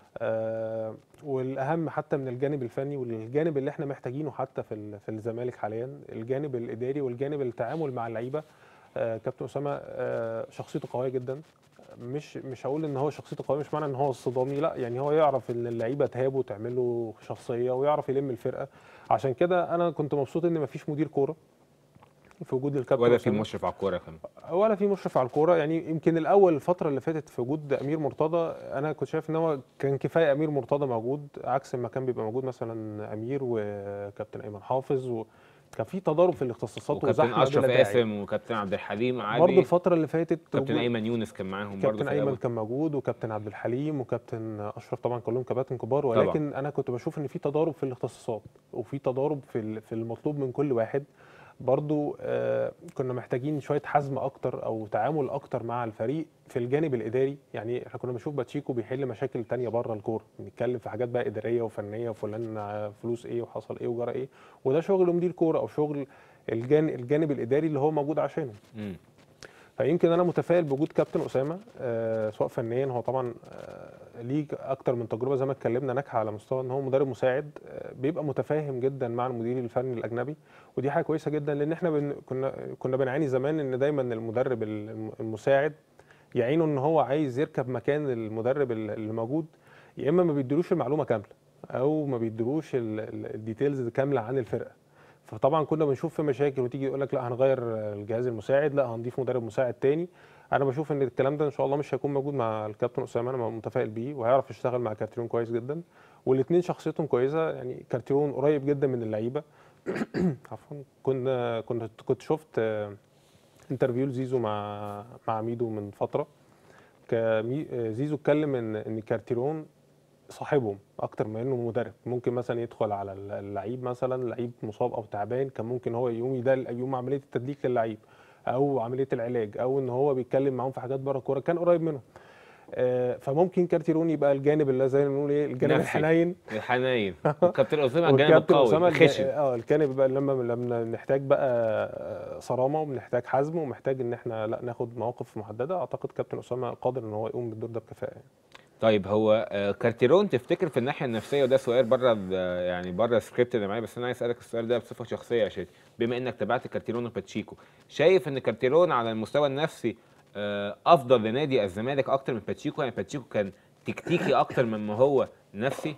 آه والاهم حتى من الجانب الفني والجانب اللي احنا محتاجينه حتى في في الزمالك حاليا الجانب الاداري والجانب التعامل مع اللعيبه آه كابتن اسامه آه شخصيته قويه جدا مش مش هقول ان هو شخصيته قويه مش معنى ان هو صدامي لا يعني هو يعرف ان اللعيبه تهابه وتعمل له شخصيه ويعرف يلم الفرقه عشان كده انا كنت مبسوط ان مفيش مدير كوره في وجود الكابتن ولا في مشرف على الكوره كمان ولا في مشرف على الكوره يعني يمكن الاول الفتره اللي فاتت في وجود امير مرتضى انا كنت شايف ان هو كان كفايه امير مرتضى موجود عكس ما كان بيبقى موجود مثلا امير وكابتن ايمن حافظ و كان في تضارب في الاختصاصات وكابتن اشرف قاسم وكابتن عبد الحليم عادي برضه الفتره اللي فاتت كابتن ايمن يونس كان معاهم برضه كابتن ايمن كان موجود وكابتن عبد الحليم وكابتن اشرف طبعا كلهم كباتن كبار ولكن طبعا. انا كنت بشوف ان في تضارب في الاختصاصات وفي تضارب في في المطلوب من كل واحد برضو آه كنا محتاجين شويه حزم اكتر او تعامل اكتر مع الفريق في الجانب الاداري يعني احنا كنا بنشوف باتشيكو بيحل مشاكل تانية بره الكوره بنتكلم في حاجات بقى اداريه وفنيه وفلان فلوس ايه وحصل ايه وجرى ايه وده شغل مدير كوره او شغل الجانب, الجانب الاداري اللي هو موجود عشانه م. فيمكن انا متفائل بوجود كابتن اسامه آه سواء فنيا هو طبعا آه ليه اكتر من تجربه زي ما اتكلمنا ناجحه على مستوى ان هو مدرب مساعد آه بيبقى متفاهم جدا مع المدير الفني الاجنبي ودي حاجه كويسه جدا لان احنا بن كنا كنا بنعاني زمان ان دايما المدرب المساعد يعينه ان هو عايز يركب مكان المدرب اللي موجود يا اما ما بيديلوش المعلومه كامله او ما بيديلوش الديتيلز كامله عن الفرقه فطبعا كنا بنشوف في مشاكل وتيجي يقول لك لا هنغير الجهاز المساعد لا هنضيف مدرب مساعد تاني انا بشوف ان الكلام ده ان شاء الله مش هيكون موجود مع الكابتن اسامه انا متفائل بيه وهيعرف يشتغل مع كارتيرون كويس جدا والاثنين شخصيتهم كويسه يعني كارتيرون قريب جدا من اللعيبه عفوا كنا كنت كنت شفت انترفيو لزيزو مع مع ميدو من فتره زيزو اتكلم ان ان كارتيرون صاحبهم اكتر من انه مدرب ممكن مثلا يدخل على اللعيب مثلا لعيب مصاب او تعبان كان ممكن هو يقوم يدل يقوم عمليه التدليك للعيب او عمليه العلاج او ان هو بيتكلم معاهم في حاجات بره الكوره كان قريب منهم آه، فممكن كارتيرون يبقى الجانب اللي زي ما بنقول ايه الجانب نفسي. الحنين الحنين وكابتن اسامه الجانب والكابتن القوي اسامه الج- الخشن اه الجانب بقى لما لما نحتاج بقى آه، صرامه وبنحتاج حزم ومحتاج ان احنا لا ناخد مواقف محدده اعتقد كابتن اسامه قادر ان هو يقوم بالدور ده بكفاءه يعني. طيب هو آه، كارتيرون تفتكر في الناحيه النفسيه وده سؤال بره ال- يعني بره السكريبت اللي معايا بس انا عايز اسالك السؤال ده بصفه شخصيه يا شادي بما انك تابعت كارتيرون وباتشيكو شايف ان كارتيرون على المستوى النفسي آه، افضل لنادي الزمالك اكتر من باتشيكو يعني باتشيكو كان تكتيكي اكتر مما هو نفسي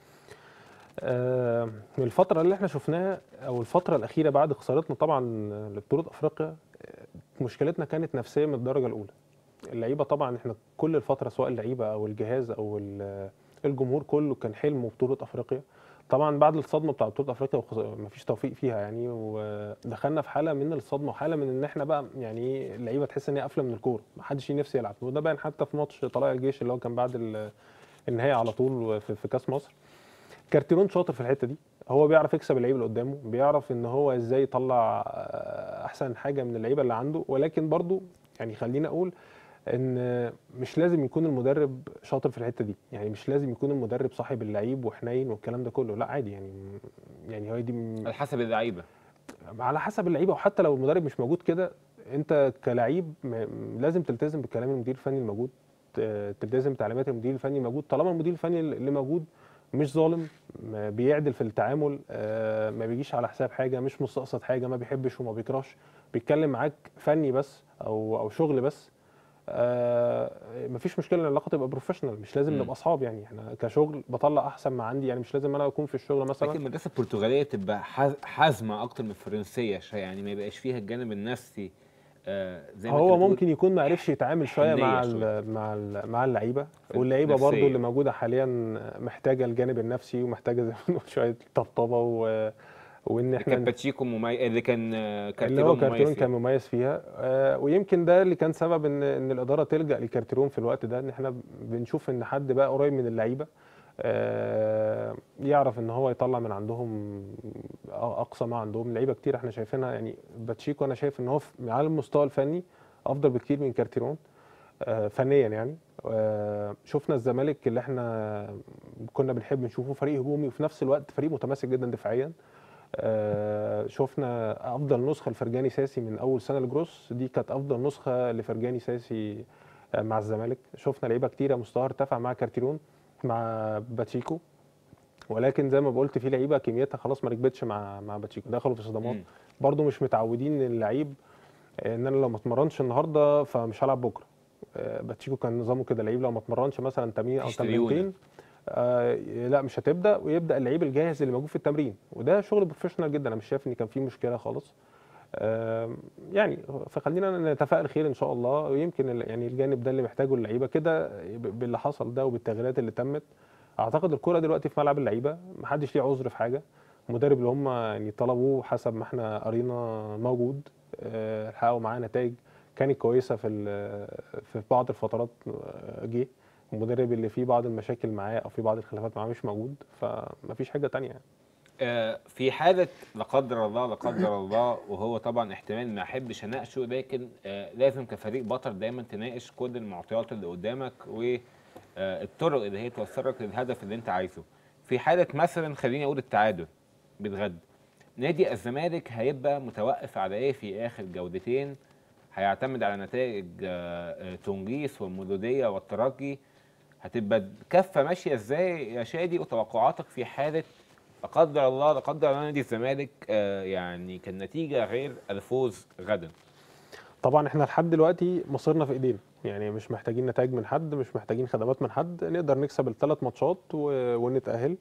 آه، من الفترة اللي احنا شفناها او الفترة الأخيرة بعد خسارتنا طبعا لبطولة افريقيا آه، مشكلتنا كانت نفسية من الدرجة الأولى. اللعيبة طبعا احنا كل الفترة سواء اللعيبة او الجهاز او ال- الجمهور كله كان حلمه بطولة افريقيا. طبعا بعد الصدمة بتاع بطولة افريقيا وخس- مفيش توفيق فيها يعني ودخلنا في حالة من الصدمة وحالة من ان احنا بقى يعني إيه، اللعيبة تحس ان هي قافلة من الكورة، محدش ليه نفسه يلعب وده باين حتى في ماتش طلائع الجيش اللي هو كان بعد ال- النهاية على طول في في كأس مصر. كارتيرون شاطر في الحته دي هو بيعرف يكسب اللعيبه اللي قدامه بيعرف ان هو ازاي يطلع آه، احسن حاجه من اللعيبه اللي عنده ولكن برضو يعني خلينا اقول ان مش لازم يكون المدرب شاطر في الحته دي يعني مش لازم يكون المدرب صاحب اللعيب وحنين والكلام ده كله لا عادي يعني يعني هي دي م- على حسب اللعيبه على حسب اللعيبه وحتى لو المدرب مش موجود كده انت كلعيب م- لازم تلتزم بكلام المدير الفني الموجود ت- تلتزم بتعليمات المدير الفني الموجود طالما المدير الفني اللي موجود مش ظالم ما بيعدل في التعامل آه، ما بيجيش على حساب حاجه مش مستقصد حاجه ما بيحبش وما بيكرهش بيتكلم معاك فني بس او او شغل بس آه مفيش مشكله ان العلاقه تبقى بروفيشنال مش لازم مم. نبقى اصحاب يعني احنا كشغل بطلع احسن ما عندي يعني مش لازم انا اكون في الشغل مثلا لكن المدرسه البرتغاليه تبقى حز- حازمه اكتر من الفرنسيه شويه يعني ما يبقاش فيها الجانب النفسي آه، زي ما هو انت بتقول. ممكن يكون ما عرفش يتعامل شويه حنية مع شوية. ال مع ال مع اللعيبه في واللعيبه برضو النفسية. اللي موجوده حاليا محتاجه الجانب النفسي ومحتاجه زي ما بنقول شويه طبطبه و... وان اللي احنا كان باتشيكو مميز اللي كان آه، اللي هو كارتيرون كارتيرون مميز كان فيه. مميز فيها آه ويمكن ده اللي كان سبب ان ان الاداره تلجا لكارتيرون في الوقت ده ان احنا بنشوف ان حد بقى قريب من اللعيبه آه يعرف ان هو يطلع من عندهم اقصى ما عندهم لعيبه كتير احنا شايفينها يعني باتشيكو انا شايف ان هو في- على المستوى الفني افضل بكتير من كارتيرون آه، فنيا يعني آه، شفنا الزمالك اللي احنا كنا بنحب نشوفه فريق هجومي وفي نفس الوقت فريق متماسك جدا دفاعيا آه، شفنا افضل نسخه لفرجاني ساسي من اول سنه لجروس دي كانت افضل نسخه لفرجاني ساسي آه، مع الزمالك شفنا لعيبه كتيره مستواها ارتفع مع كارتيرون مع باتشيكو ولكن زي ما قلت في لعيبه كميتها خلاص ما ركبتش مع مع باتشيكو دخلوا في صدمات مم. برضو مش متعودين ان اللعيب ان انا لو ما اتمرنش النهارده فمش هلعب بكره آه، باتشيكو كان نظامه كده اللعيب لو ما اتمرنش مثلا تمرين او مفيش تريونة. تمرينتين آه لا مش هتبدا ويبدا اللعيب الجاهز اللي موجود في التمرين وده شغل بروفيشنال جدا انا مش شايف ان كان فيه مشكله خالص آه يعني فخلينا نتفائل خير ان شاء الله ويمكن ال- يعني الجانب ده اللي محتاجه اللعيبه كده ب- باللي حصل ده وبالتغييرات اللي تمت اعتقد الكره دلوقتي في ملعب اللعيبه محدش ليه عذر في حاجه المدرب اللي هم يعني طلبوه حسب ما احنا قرينا موجود آه، حققوا معاه نتائج كانت كويسه في ال- في بعض الفترات آه، جه المدرب اللي فيه بعض المشاكل معاه او في بعض الخلافات معاه مش موجود فمفيش حاجه تانية يعني. آه، في حالة لا قدر الله لا قدر الله وهو طبعا احتمال ما احبش اناقشه لكن آه، لازم كفريق بطل دايما تناقش كل المعطيات اللي قدامك والطرق اللي هي توصلك للهدف اللي انت عايزه. في حالة مثلا خليني اقول التعادل بتغد نادي الزمالك هيبقى متوقف على ايه في اخر جولتين هيعتمد على نتائج آه، آه، تونجيس والمولودية والترجي هتبقى الكفة ماشية ازاي يا شادي وتوقعاتك في حالة لا قدر الله لا قدر الله نادي الزمالك آه، يعني كان نتيجة غير الفوز غدا طبعا احنا لحد دلوقتي مصيرنا في ايدينا يعني مش محتاجين نتائج من حد مش محتاجين خدمات من حد نقدر نكسب الثلاث ماتشات و... ونتاهل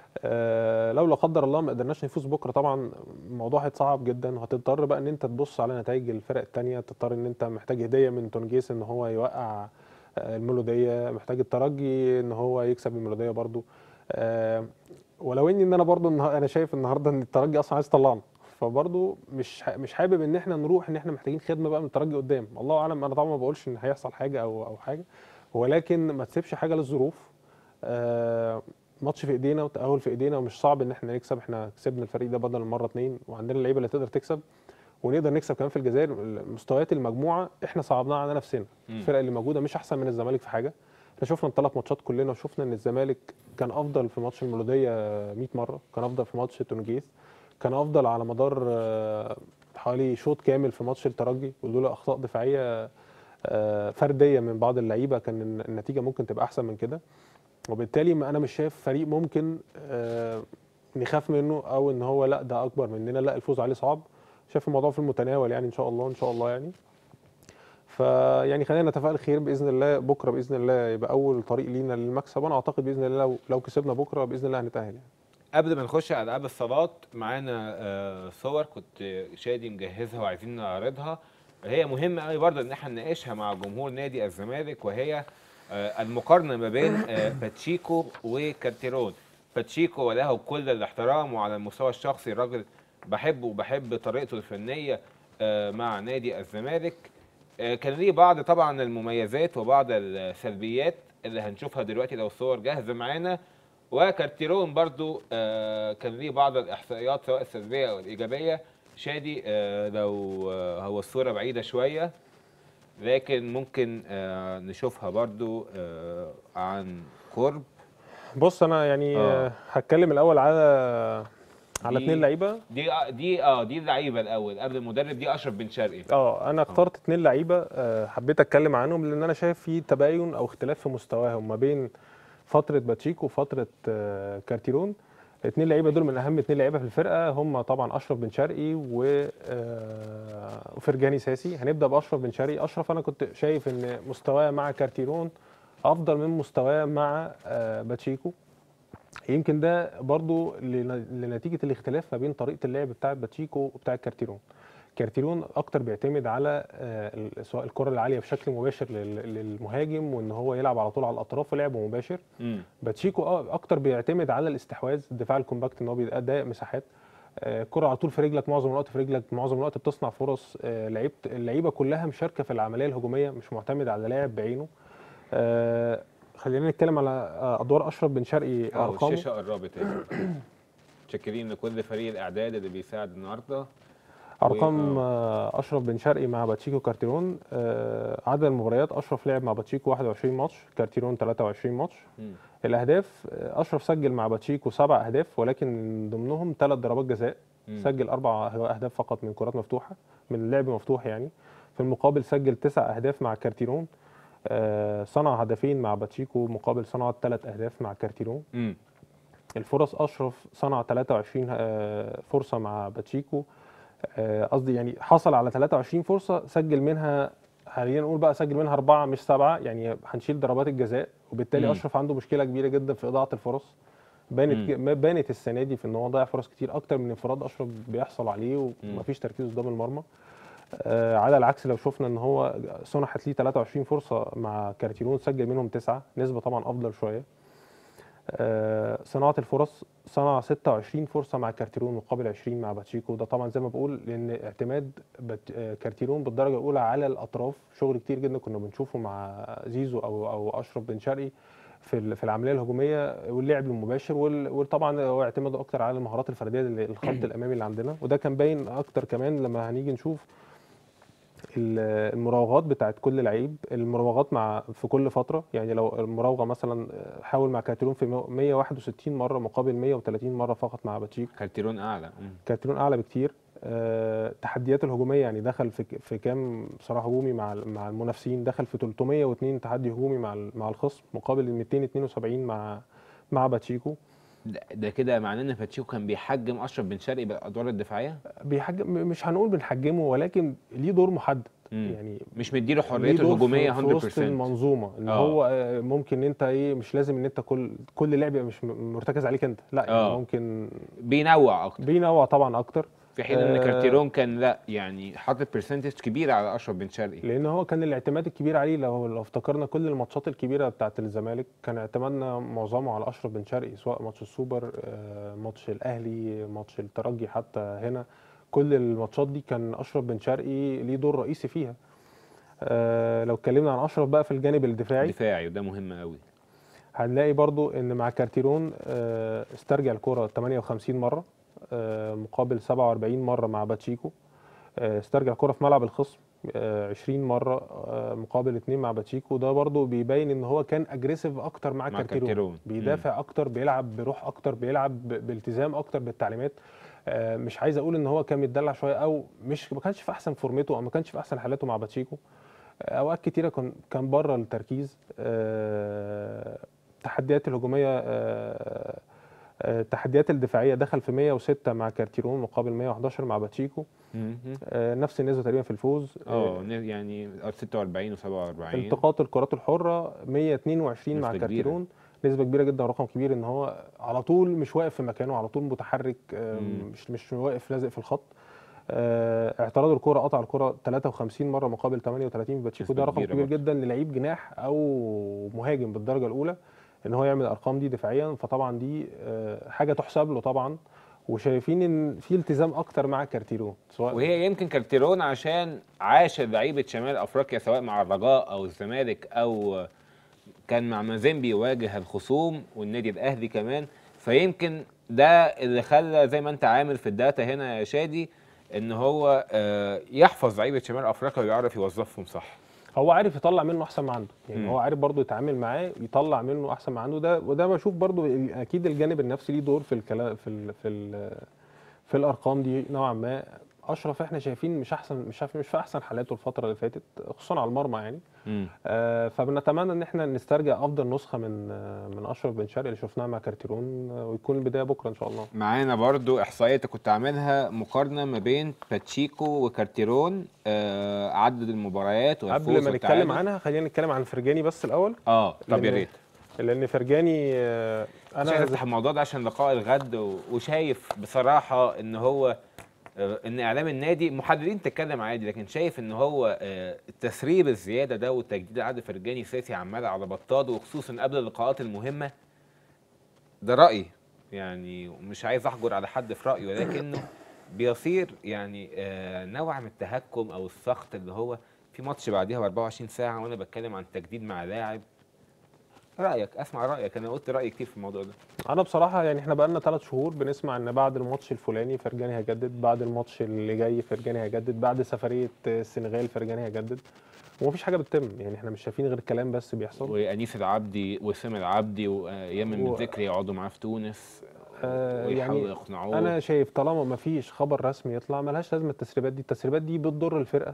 آه لو لا قدر الله ما قدرناش نفوز بكره طبعا الموضوع هيتصعب جدا وهتضطر بقى ان انت تبص على نتائج الفرق الثانيه تضطر ان انت محتاج هديه من تونجيس ان هو يوقع آه، الميلوديه محتاج الترجي ان هو يكسب الميلوديه برضو آه ولو اني ان انا برضو النها- انا شايف النهارده ان الترجي اصلا عايز يطلعنا فبرضو مش ح- مش حابب ان احنا نروح ان احنا محتاجين خدمه بقى من الترجي قدام الله اعلم انا طبعا ما بقولش ان هيحصل حاجه او او حاجه ولكن ما تسيبش حاجه للظروف آه ماتش في ايدينا وتاهل في ايدينا ومش صعب ان احنا نكسب احنا كسبنا الفريق ده بدل المره اتنين وعندنا اللعيبه اللي تقدر تكسب ونقدر نكسب كمان في الجزائر مستويات المجموعه احنا صعبناها على نفسنا مم. الفرق اللي موجوده مش احسن من الزمالك في حاجه احنا شفنا الثلاث ماتشات كلنا وشفنا ان الزمالك كان افضل في ماتش المولوديه 100 مره كان افضل في ماتش تونجيز كان افضل على مدار آه، حوالي شوط كامل في ماتش الترجي ولولا اخطاء دفاعيه آه، فرديه من بعض اللعيبه كان الن- النتيجه ممكن تبقى احسن من كده وبالتالي ما انا مش شايف فريق ممكن آه، نخاف منه او ان هو لا ده اكبر مننا لا الفوز عليه صعب شايف الموضوع في المتناول يعني ان شاء الله ان شاء الله يعني فيعني خلينا نتفائل خير باذن الله بكره باذن الله يبقى اول طريق لينا للمكسب وانا اعتقد باذن الله لو, لو كسبنا بكره باذن الله هنتاهل يعني. قبل ما نخش على العاب الصالات معانا آه، صور كنت شادي مجهزها وعايزين نعرضها هي مهمه قوي برضه ان احنا نناقشها مع جمهور نادي الزمالك وهي آه، المقارنه ما بين آه، باتشيكو وكارتيرون باتشيكو وله كل الاحترام وعلى المستوى الشخصي الراجل بحبه وبحب طريقته الفنيه آه، مع نادي الزمالك آه، كان ليه بعض طبعا المميزات وبعض السلبيات اللي هنشوفها دلوقتي لو الصور جاهزه معانا وكارتيرون برضو آه، كان ليه بعض الاحصائيات سواء السلبيه او الايجابيه شادي آه، لو آه، هو الصوره بعيده شويه لكن ممكن آه، نشوفها برضو آه، عن قرب بص انا يعني آه. آه. هتكلم الاول على على دي- اثنين لعيبه دي آه، دي اه دي اللعيبه الاول قبل المدرب دي اشرف بن شرقي اه انا اخترت اثنين لعيبه آه، حبيت اتكلم عنهم لان انا شايف في تباين او اختلاف في مستواهم ما بين فتره باتشيكو وفتره آه، كارتيرون الاثنين لعيبه دول من اهم اثنين لعيبه في الفرقه هم طبعا اشرف بن شرقي و آه، وفرجاني ساسي هنبدا باشرف بن شرقي اشرف انا كنت شايف ان مستواه مع كارتيرون افضل من مستواه مع آه، باتشيكو يمكن ده برضو لن- لنتيجه الاختلاف ما بين طريقه اللعب بتاعه باتشيكو وبتاعه كارتيرون كارتيرون اكتر بيعتمد على آه، ال- سواء الكره العاليه بشكل مباشر لل- للمهاجم وان هو يلعب على طول على الاطراف ولعب مباشر مم. باتشيكو اه اكتر بيعتمد على الاستحواذ الدفاع الكومباكت ان هو بيضايق مساحات آه، الكره على طول في رجلك معظم الوقت في رجلك معظم الوقت بتصنع فرص آه، لعيبه اللعيبه كلها مشاركه في العمليه الهجوميه مش معتمد على لاعب بعينه آه، خلينا نتكلم على آه، ادوار اشرف بن شرقي اه ارقامه الشاشه قربت اهي متشكرين لكل فريق الاعداد اللي بيساعد النهارده ارقام و- آه، اشرف بن شرقي مع باتشيكو كارتيرون آه، عدد المباريات اشرف لعب مع باتشيكو 21 ماتش كارتيرون 23 ماتش مم. الاهداف آه، اشرف سجل مع باتشيكو سبع اهداف ولكن من ضمنهم ثلاث ضربات جزاء مم. سجل اربع اهداف فقط من كرات مفتوحه من لعب مفتوح يعني في المقابل سجل تسع اهداف مع كارتيرون آه، صنع هدفين مع باتشيكو مقابل صنع ثلاث اهداف مع كارتيرون مم. الفرص اشرف صنع 23 آه، فرصه مع باتشيكو آه، قصدي يعني حصل على 23 فرصه سجل منها خلينا نقول بقى سجل منها اربعه مش سبعه يعني هنشيل ضربات الجزاء وبالتالي مم. اشرف عنده مشكله كبيره جدا في اضاعه الفرص بانت ما بانت السنه دي في ان هو ضيع فرص كتير اكتر من انفراد اشرف بيحصل عليه مم. ومفيش تركيز قدام المرمى آه على العكس لو شفنا ان هو صنحت ليه 23 فرصه مع كارتيرون سجل منهم تسعه نسبه طبعا افضل شويه آه، صناعه الفرص صنع 26 فرصه مع كارتيرون مقابل 20 مع باتشيكو ده طبعا زي ما بقول لان اعتماد بات- آه، كارتيرون بالدرجه الاولى على الاطراف شغل كتير جدا كنا بنشوفه مع زيزو او او اشرف بن شرقي في ال- في العمليه الهجوميه واللعب المباشر وال- وطبعا هو اعتماده اكتر على المهارات الفرديه اللي- الخط الامامي اللي عندنا وده كان باين اكتر كمان لما هنيجي نشوف ال- المراوغات بتاعت كل لعيب المراوغات مع في كل فتره يعني لو المراوغه مثلا حاول مع كارتيرون في 161 مره مقابل 130 مره فقط مع باتشيكو كارتيرون اعلى مم. كارتيرون اعلى بكتير آه، التحديات الهجوميه يعني دخل في في كام صراع هجومي مع ال- مع المنافسين دخل في 302 تحدي هجومي مع ال- مع الخصم مقابل ال 272 مع مع باتشيكو ده, ده كده معناه ان باتشيكو كان بيحجم اشرف بن شرقي بالادوار الدفاعيه بيحجم مش هنقول بنحجمه ولكن ليه دور محدد مم. يعني مش مديله ليه حريته دور الهجوميه في- في وسط 100% المنظومه ان آه. هو آه، ممكن انت ايه مش لازم ان انت كل كل لعب يبقى مش م- مرتكز عليك انت لا يعني آه. ممكن بينوع اكتر بينوع طبعا اكتر في حين ان آه. كارتيرون كان لا يعني حاطط برسنتج كبيره على اشرف بن شرقي لان هو كان الاعتماد الكبير عليه لو لو افتكرنا كل الماتشات الكبيره بتاعت الزمالك كان اعتمادنا معظمه على اشرف بن شرقي سواء ماتش السوبر آه، ماتش الاهلي ماتش الترجي حتى هنا كل الماتشات دي كان اشرف بن شرقي ليه دور رئيسي فيها آه، لو اتكلمنا عن اشرف بقى في الجانب الدفاعي دفاعي وده مهم قوي هنلاقي برضو ان مع كارتيرون آه، استرجع الكرة 58 مرة آه، مقابل 47 مرة مع باتشيكو آه، استرجع الكرة في ملعب الخصم آه، 20 مره آه، مقابل 2 مع باتشيكو ده برضو بيبين ان هو كان اجريسيف اكتر مع, مع كارتيرون كارتيرون. بيدافع اكتر بيلعب بروح اكتر بيلعب ب- بالتزام اكتر بالتعليمات آه، مش عايز اقول ان هو كان متدلع شويه او مش ما كانش في احسن فورمته او ما كانش في احسن حالاته مع باتشيكو آه، اوقات كتيره كان كان بره التركيز آه، التحديات الهجوميه آه، آه، التحديات الدفاعيه دخل في 106 مع كارتيرون مقابل 111 مع باتشيكو مم. آه، نفس النسبه تقريبا في الفوز اه يعني 46 و47 التقاط الكرات الحره 122 مع نسبة كبيرة. كارتيرون نسبه كبيره جدا رقم كبير ان هو على طول مش واقف في مكانه على طول متحرك آه، مم. مش مش واقف لازق في الخط آه، اعتراض الكره قطع الكره 53 مره مقابل 38 في باتشيكو نسبة ده رقم كبيرة كبير برضه. جدا للعيب جناح او مهاجم بالدرجه الاولى ان هو يعمل الارقام دي دفاعيا فطبعا دي آه، حاجه تحسب له طبعا وشايفين ان في التزام اكتر مع كارتيرون سواء وهي يمكن كارتيرون عشان عاش لعيبه شمال افريقيا سواء مع الرجاء او الزمالك او كان مع مازيمبي يواجه الخصوم والنادي الاهلي كمان فيمكن ده اللي خلى زي ما انت عامل في الداتا هنا يا شادي ان هو آه، يحفظ لعيبه شمال افريقيا ويعرف يوظفهم صح هو عارف يطلع منه احسن ما عنده يعني مم. هو عارف برضه يتعامل معاه يطلع منه احسن ما عنده ده وده بشوف برضه ال- اكيد الجانب النفسي ليه دور في الكلام في ال في ال في الارقام دي نوعا ما اشرف احنا شايفين مش احسن مش شايف مش في احسن حالاته الفتره اللي فاتت خصوصا على المرمى يعني مم. آه فبنتمنى ان احنا نسترجع افضل نسخه من آه من اشرف بن شرقي اللي شفناها مع كارتيرون آه ويكون البدايه بكره ان شاء الله معانا برضو احصائيه كنت عاملها مقارنه ما بين باتشيكو وكارتيرون آه عدد المباريات والفوز قبل ما والتعادل. نتكلم عنها خلينا نتكلم عن فرجاني بس الاول اه طب يا لأن- ريت لان فرجاني آه انا انا افتح الموضوع ده عشان لقاء الغد و- وشايف بصراحه ان هو آه، ان اعلام النادي محددين تتكلم عادي لكن شايف ان هو آه، التسريب الزياده ده وتجديد عقد فرجاني ساسي عمال على بطال وخصوصا قبل اللقاءات المهمه ده رايي يعني مش عايز احجر على حد في رايه ولكنه بيصير يعني آه، نوع من التهكم او السخط اللي هو في ماتش بعديها ب 24 ساعه وانا بتكلم عن تجديد مع لاعب رايك اسمع رايك انا قلت رايي كتير في الموضوع ده انا بصراحه يعني احنا بقالنا ثلاث شهور بنسمع ان بعد الماتش الفلاني فرجاني هيجدد بعد الماتش اللي جاي فرجاني هيجدد بعد سفريه السنغال فرجاني هيجدد ومفيش حاجه بتتم يعني احنا مش شايفين غير كلام بس بيحصل وانيس العبدي وسام العبدي وايمن و- بن ذكري يقعدوا معاه في تونس آه، ويحاولوا يعني يقنعوه انا شايف طالما مفيش خبر رسمي يطلع ملهاش لازمه التسريبات دي التسريبات دي بتضر الفرقه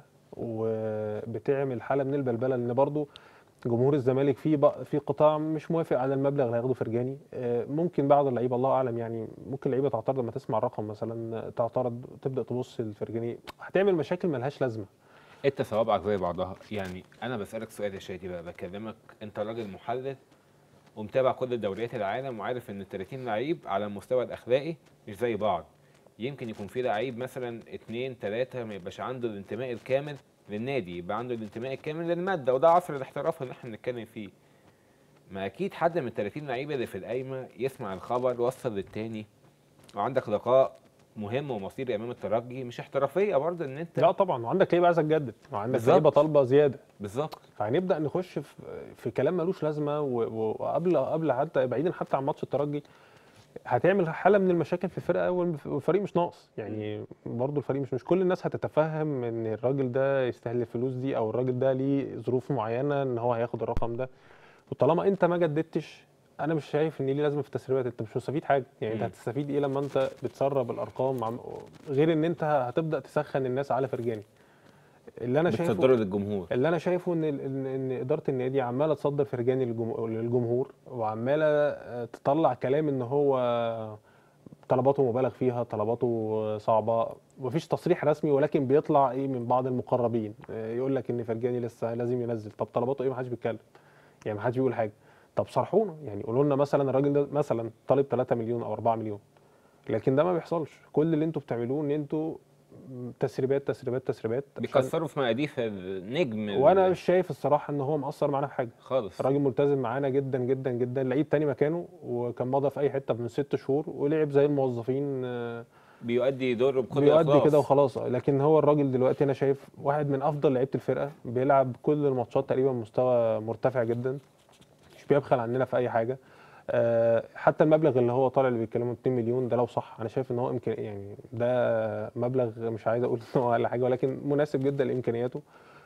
وبتعمل حاله من البلبله لان برضو جمهور الزمالك في بق- في قطاع مش موافق على المبلغ اللي هياخده فرجاني آه، ممكن بعض اللعيبه الله اعلم يعني ممكن لعيبه تعترض لما تسمع الرقم مثلا تعترض تبدا تبص لفرجاني هتعمل مشاكل ملهاش لازمه انت صوابعك زي بعضها يعني انا بسالك سؤال يا شادي بقى بكلمك انت راجل محلل ومتابع كل دوريات العالم وعارف ان ال 30 لعيب على المستوى الاخلاقي مش زي بعض يمكن يكون في لعيب مثلا اتنين تلاته ما يبقاش عنده الانتماء الكامل للنادي يبقى عنده الانتماء الكامل للماده وده عصر الاحتراف اللي احنا بنتكلم فيه ما اكيد حد من ال 30 لعيبه اللي في القايمه يسمع الخبر وصل للتاني وعندك لقاء مهم ومصيري امام الترجي مش احترافيه برضه ان انت لا طبعا وعندك لعيبه عايزه تجدد وعندك بالظبط. لعيبه طالبه زياده بالظبط فهنبدا نخش في في كلام ملوش لازمه و- و- وقبل قبل حتى بعيدا حتى عن ماتش الترجي هتعمل حاله من المشاكل في الفرقه والف- والفريق مش ناقص يعني برضو الفريق مش مش كل الناس هتتفهم ان الراجل ده يستاهل الفلوس دي او الراجل ده ليه ظروف معينه ان هو هياخد الرقم ده وطالما انت ما جددتش انا مش شايف ان ليه لازمه في التسريبات انت مش مستفيد حاجه يعني انت مم. هتستفيد ايه لما انت بتسرب الارقام عم- غير ان انت هتبدا تسخن الناس على فرجاني اللي انا شايفه بتصدره للجمهور ان اللي انا شايفه ان ال- ان إن اداره النادي عماله تصدر فرجاني للجم- للجمهور وعماله آه، تطلع كلام ان هو طلباته مبالغ فيها طلباته صعبه مفيش تصريح رسمي ولكن بيطلع ايه من بعض المقربين آه، يقول لك ان فرجاني لسه لازم ينزل طب طلباته ايه ما حدش بيتكلم يعني ما حدش بيقول حاجه طب صرحونا يعني قولوا لنا مثلا الراجل ده مثلا طالب 3 مليون او 4 مليون لكن ده ما بيحصلش كل اللي انتوا بتعملوه ان انتوا تسريبات تسريبات تسريبات عشان- بيكسروا في مقاديف النجم ال- وانا مش شايف الصراحه ان هو مقصر معانا في حاجه خالص الراجل ملتزم معانا جدا جدا جدا لعيب تاني مكانه وكان مضى في اي حته من ست شهور ولعب زي الموظفين آه، بيؤدي دوره بكل بيؤدي إخلاص. كده وخلاص لكن هو الراجل دلوقتي انا شايف واحد من افضل لعيبه الفرقه بيلعب كل الماتشات تقريبا مستوى مرتفع جدا مش بيبخل عننا في اي حاجه آه، حتى المبلغ اللي هو طالع اللي بيتكلموا 2 مليون ده لو صح انا شايف ان هو يمكن يعني ده مبلغ مش عايز اقول ان هو اقل حاجه ولكن مناسب جدا لامكانياته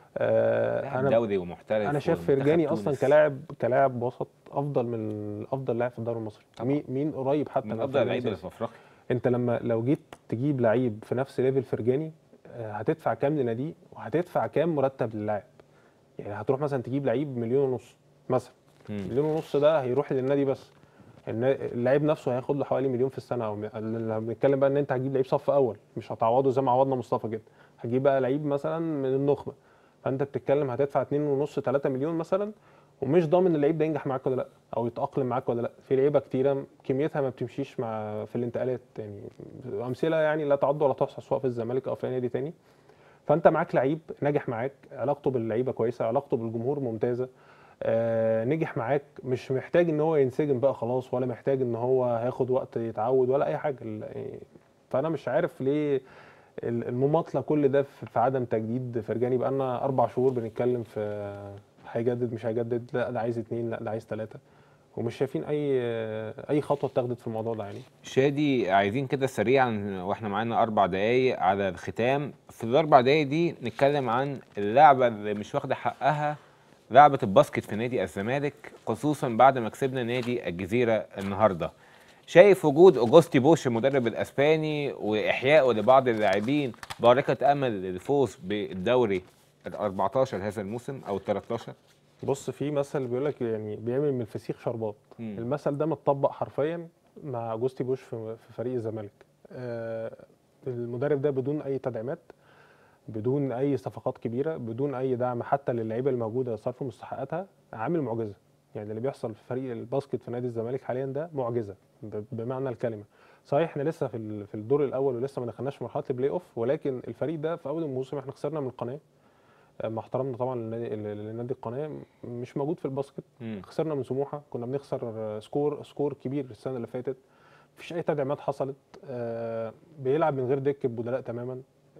آه، لاعب انا دولي ومحترف انا شايف ومنتخب فرجاني اصلا تونس. كلاعب كلاعب وسط افضل من افضل لاعب في الدوري المصري طبعاً. مين مين قريب حتى من من افضل فرجاني اللعيبه اللي ساسي؟ في افريقيا انت لما لو جيت تجيب لعيب في نفس ليفل فرجاني آه، هتدفع كام لناديه وهتدفع كام مرتب للاعب يعني هتروح مثلا تجيب لعيب مليون ونص مثلا مم. مليون ونص ده هيروح للنادي بس النا- اللعيب نفسه هياخد له حوالي مليون في السنه او م- اللي بنتكلم بقى ان انت هتجيب لعيب صف اول مش هتعوضه زي ما عوضنا مصطفى كده هتجيب بقى لعيب مثلا من النخبه فانت بتتكلم هتدفع 2 ونص 3 مليون مثلا ومش ضامن اللعيب ده ينجح معاك ولا لا او يتاقلم معاك ولا لا في لعيبه كتيره كميتها ما بتمشيش مع في الانتقالات يعني امثله يعني لا تعد ولا تحصى سواء في الزمالك او في اي نادي تاني فانت معاك لعيب ناجح معاك علاقته باللعيبه كويسه علاقته بالجمهور ممتازه آه نجح معاك مش محتاج ان هو ينسجم بقى خلاص ولا محتاج ان هو هياخد وقت يتعود ولا اي حاجه ال- يعني فانا مش عارف ليه ال- المماطله كل ده في في عدم تجديد فرجاني بقى لنا اربع شهور بنتكلم في هيجدد مش هيجدد لا ده عايز اتنين لا ده عايز ثلاثه ومش شايفين اي اي خطوه اتخذت في الموضوع ده يعني شادي عايزين كده سريعا واحنا معانا اربع دقايق على الختام في الاربع دقايق دي نتكلم عن اللعبه اللي مش واخده حقها لعبه الباسكت في نادي الزمالك خصوصا بعد ما كسبنا نادي الجزيره النهارده شايف وجود اوجوستي بوش المدرب الاسباني واحيائه لبعض اللاعبين بارقه امل للفوز بالدوري ال 14 هذا الموسم او ال 13 بص في مثل بيقول لك يعني بيعمل من الفسيخ شربات مم. المثل ده متطبق حرفيا مع جوستي بوش في في فريق الزمالك آه، المدرب ده بدون اي تدعيمات بدون اي صفقات كبيره بدون اي دعم حتى للعيبه الموجوده صرف مستحقاتها عامل معجزه يعني اللي بيحصل في فريق الباسكت في نادي الزمالك حاليا ده معجزه ب- بمعنى الكلمه صحيح احنا لسه في ال- في الدور الاول ولسه ما دخلناش في مرحله البلاي اوف ولكن الفريق ده في اول الموسم احنا خسرنا من القناه آه، مع احترامنا طبعا لنادي لنادي القناه مش موجود في الباسكت مم. خسرنا من سموحه كنا بنخسر سكور سكور كبير السنه اللي فاتت مفيش اي تدعيمات حصلت آه بيلعب من غير دكه بدلاء تماما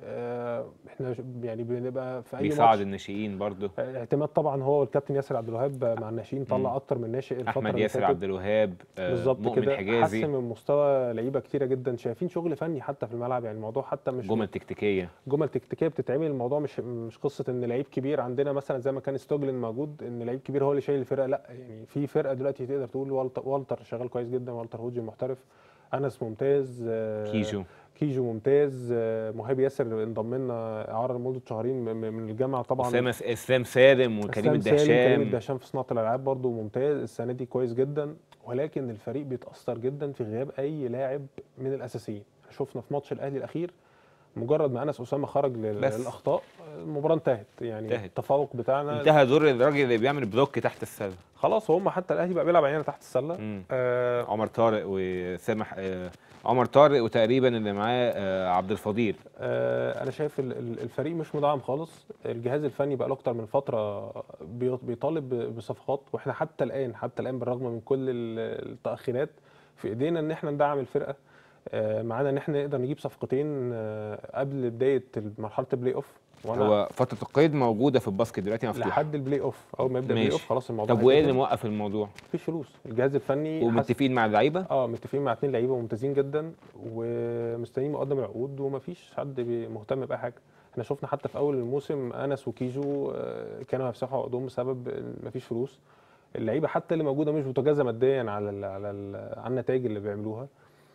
آه احنا ش- يعني بنبقى في اي بيساعد ماتش الناشئين برضه آه، اعتماد طبعا هو والكابتن ياسر عبد الوهاب مع الناشئين طلع مم. اكتر من ناشئ الفتره احمد اللي ياسر فاتت. عبد الوهاب آه، بالظبط مؤمن كده حجازي حسن من مستوى لعيبه كتيره جدا شايفين شغل فني حتى في الملعب يعني الموضوع حتى مش جمل تكتيكيه جمل تكتيكيه بتتعمل الموضوع مش مش قصه ان لعيب كبير عندنا مثلا زي ما كان ستوجلن موجود ان لعيب كبير هو اللي شايل الفرقه لا يعني في فرقه دلوقتي تقدر تقول والتر, والتر شغال كويس جدا والتر هوجي محترف انس ممتاز آه، كيجو كيجو ممتاز آه، مهاب ياسر انضم لنا اعاره لمده شهرين م- م- من الجامعه طبعا اسامه اسلام سالم وكريم اسلام سالم، كريم الدهشام الدهشام في صناعه الالعاب برضه ممتاز السنه دي كويس جدا ولكن الفريق بيتاثر جدا في غياب اي لاعب من الاساسيين شفنا في ماتش الاهلي الاخير مجرد ما انس اسامه خرج لل- بس. للاخطاء المباراه انتهت يعني انتهت. التفوق بتاعنا انتهى دور الراجل اللي بيعمل بلوك تحت السله خلاص هم حتى الاهلي بقى بيلعب عيننا تحت السله مم. آه عمر طارق وسامح آه، عمر طارق وتقريبا اللي معاه آه، عبد الفضيل آه، انا شايف ال- ال- الفريق مش مدعم خالص الجهاز الفني بقى له اكتر من فتره بي- بيطالب ب- بصفقات واحنا حتى الان حتى الان بالرغم من كل ال- التاخيرات في ايدينا ان احنا ندعم الفرقه آه، معانا ان احنا نقدر نجيب صفقتين آه، قبل بدايه مرحله البلاي اوف وانا هو فتره القيد موجوده في الباسكت دلوقتي مفتوحه لحد البلاي اوف اول ما يبدا البلاي ماشي. اوف خلاص الموضوع طب وايه اللي هيبدأ. موقف الموضوع مفيش فلوس الجهاز الفني حس- ومتفقين مع اللعيبه اه متفقين مع اتنين لعيبه ممتازين جدا ومستنيين مقدم العقود ومفيش حد بي- مهتم باي حاجه احنا شفنا حتى في اول الموسم انس وكيجو آه، كانوا هيفسحوا عقودهم بسبب إن مفيش فلوس اللعيبه حتى اللي موجوده مش متجازه ماديا على ال على ال على النتائج اللي بيعملوها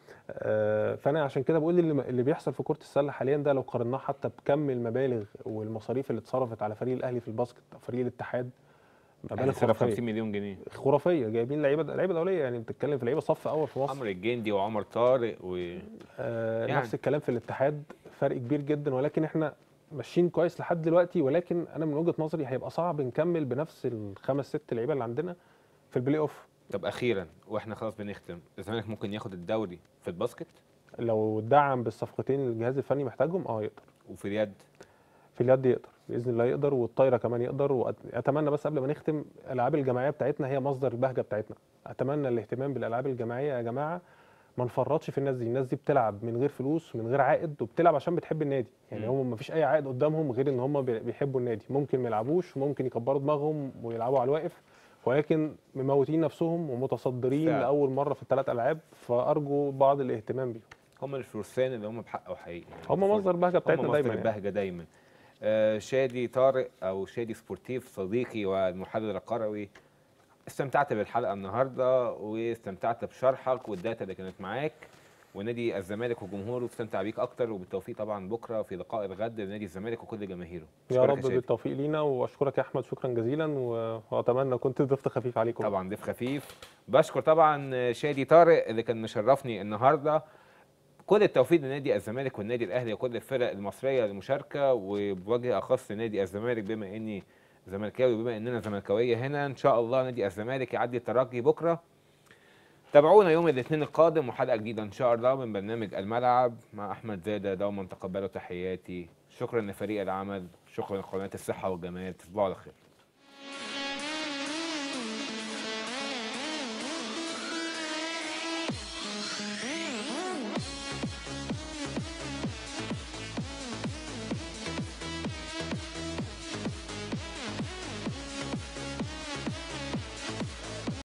آه، فانا عشان كده بقول اللي, اللي بيحصل في كره السله حاليا ده لو قارناه حتى بكم المبالغ والمصاريف اللي اتصرفت على فريق الاهلي في الباسكت او فريق الاتحاد مبالغ صرف خرافيه 50 مليون جنيه خرافيه جايبين لعيبه لعيبه دوليه يعني بتتكلم في لعيبه صف اول في مصر عمرو الجندي وعمر طارق و آه يعني. نفس الكلام في الاتحاد فرق كبير جدا ولكن احنا ماشيين كويس لحد دلوقتي ولكن انا من وجهه نظري هيبقى صعب نكمل بنفس الخمس ست لعيبه اللي عندنا في البلاي اوف طب اخيرا واحنا خلاص بنختم الزمالك ممكن ياخد الدوري في الباسكت لو دعم بالصفقتين اللي الجهاز الفني محتاجهم اه يقدر وفي اليد في اليد يقدر باذن الله يقدر والطايره كمان يقدر واتمنى بس قبل ما نختم الالعاب الجماعيه بتاعتنا هي مصدر البهجه بتاعتنا اتمنى الاهتمام بالالعاب الجماعيه يا جماعه ما نفرطش في الناس دي الناس دي بتلعب من غير فلوس من غير عائد وبتلعب عشان بتحب النادي يعني مم. هم ما فيش اي عائد قدامهم غير ان هم بي- بيحبوا النادي ممكن ما يلعبوش ممكن يكبروا دماغهم ويلعبوا على الواقف ولكن مموتين نفسهم ومتصدرين فعلا. لاول مره في الثلاث العاب فارجو بعض الاهتمام بيهم هم الفرسان اللي هم بحق وحقيقي يعني هم المفروض- مصدر بهجه هم بتاعتنا مصدر دايما يعني. البهجه دايما آه شادي طارق او شادي سبورتيف صديقي والمحلل القروي استمتعت بالحلقه النهارده واستمتعت بشرحك والداتا اللي كانت معاك ونادي الزمالك وجمهوره استمتع بيك اكتر وبالتوفيق طبعا بكره في لقاء الغد لنادي الزمالك وكل جماهيره يا أشكرك رب شادي. بالتوفيق لينا واشكرك يا احمد شكرا جزيلا و- واتمنى كنت ضفت خفيف عليكم طبعا ضيف خفيف بشكر طبعا شادي طارق اللي كان مشرفني النهارده كل التوفيق لنادي الزمالك والنادي الاهلي وكل الفرق المصريه للمشاركه وبوجه اخص نادي الزمالك بما اني زملكاوي وبما اننا زملكاويه هنا ان شاء الله نادي الزمالك يعدي الترجي بكره تابعونا يوم الاثنين القادم وحلقه جديده ان شاء الله من برنامج الملعب مع احمد زاده دوما تقبلوا تحياتي شكرا لفريق العمل شكرا لقناه الصحه والجمال تصبحوا على خير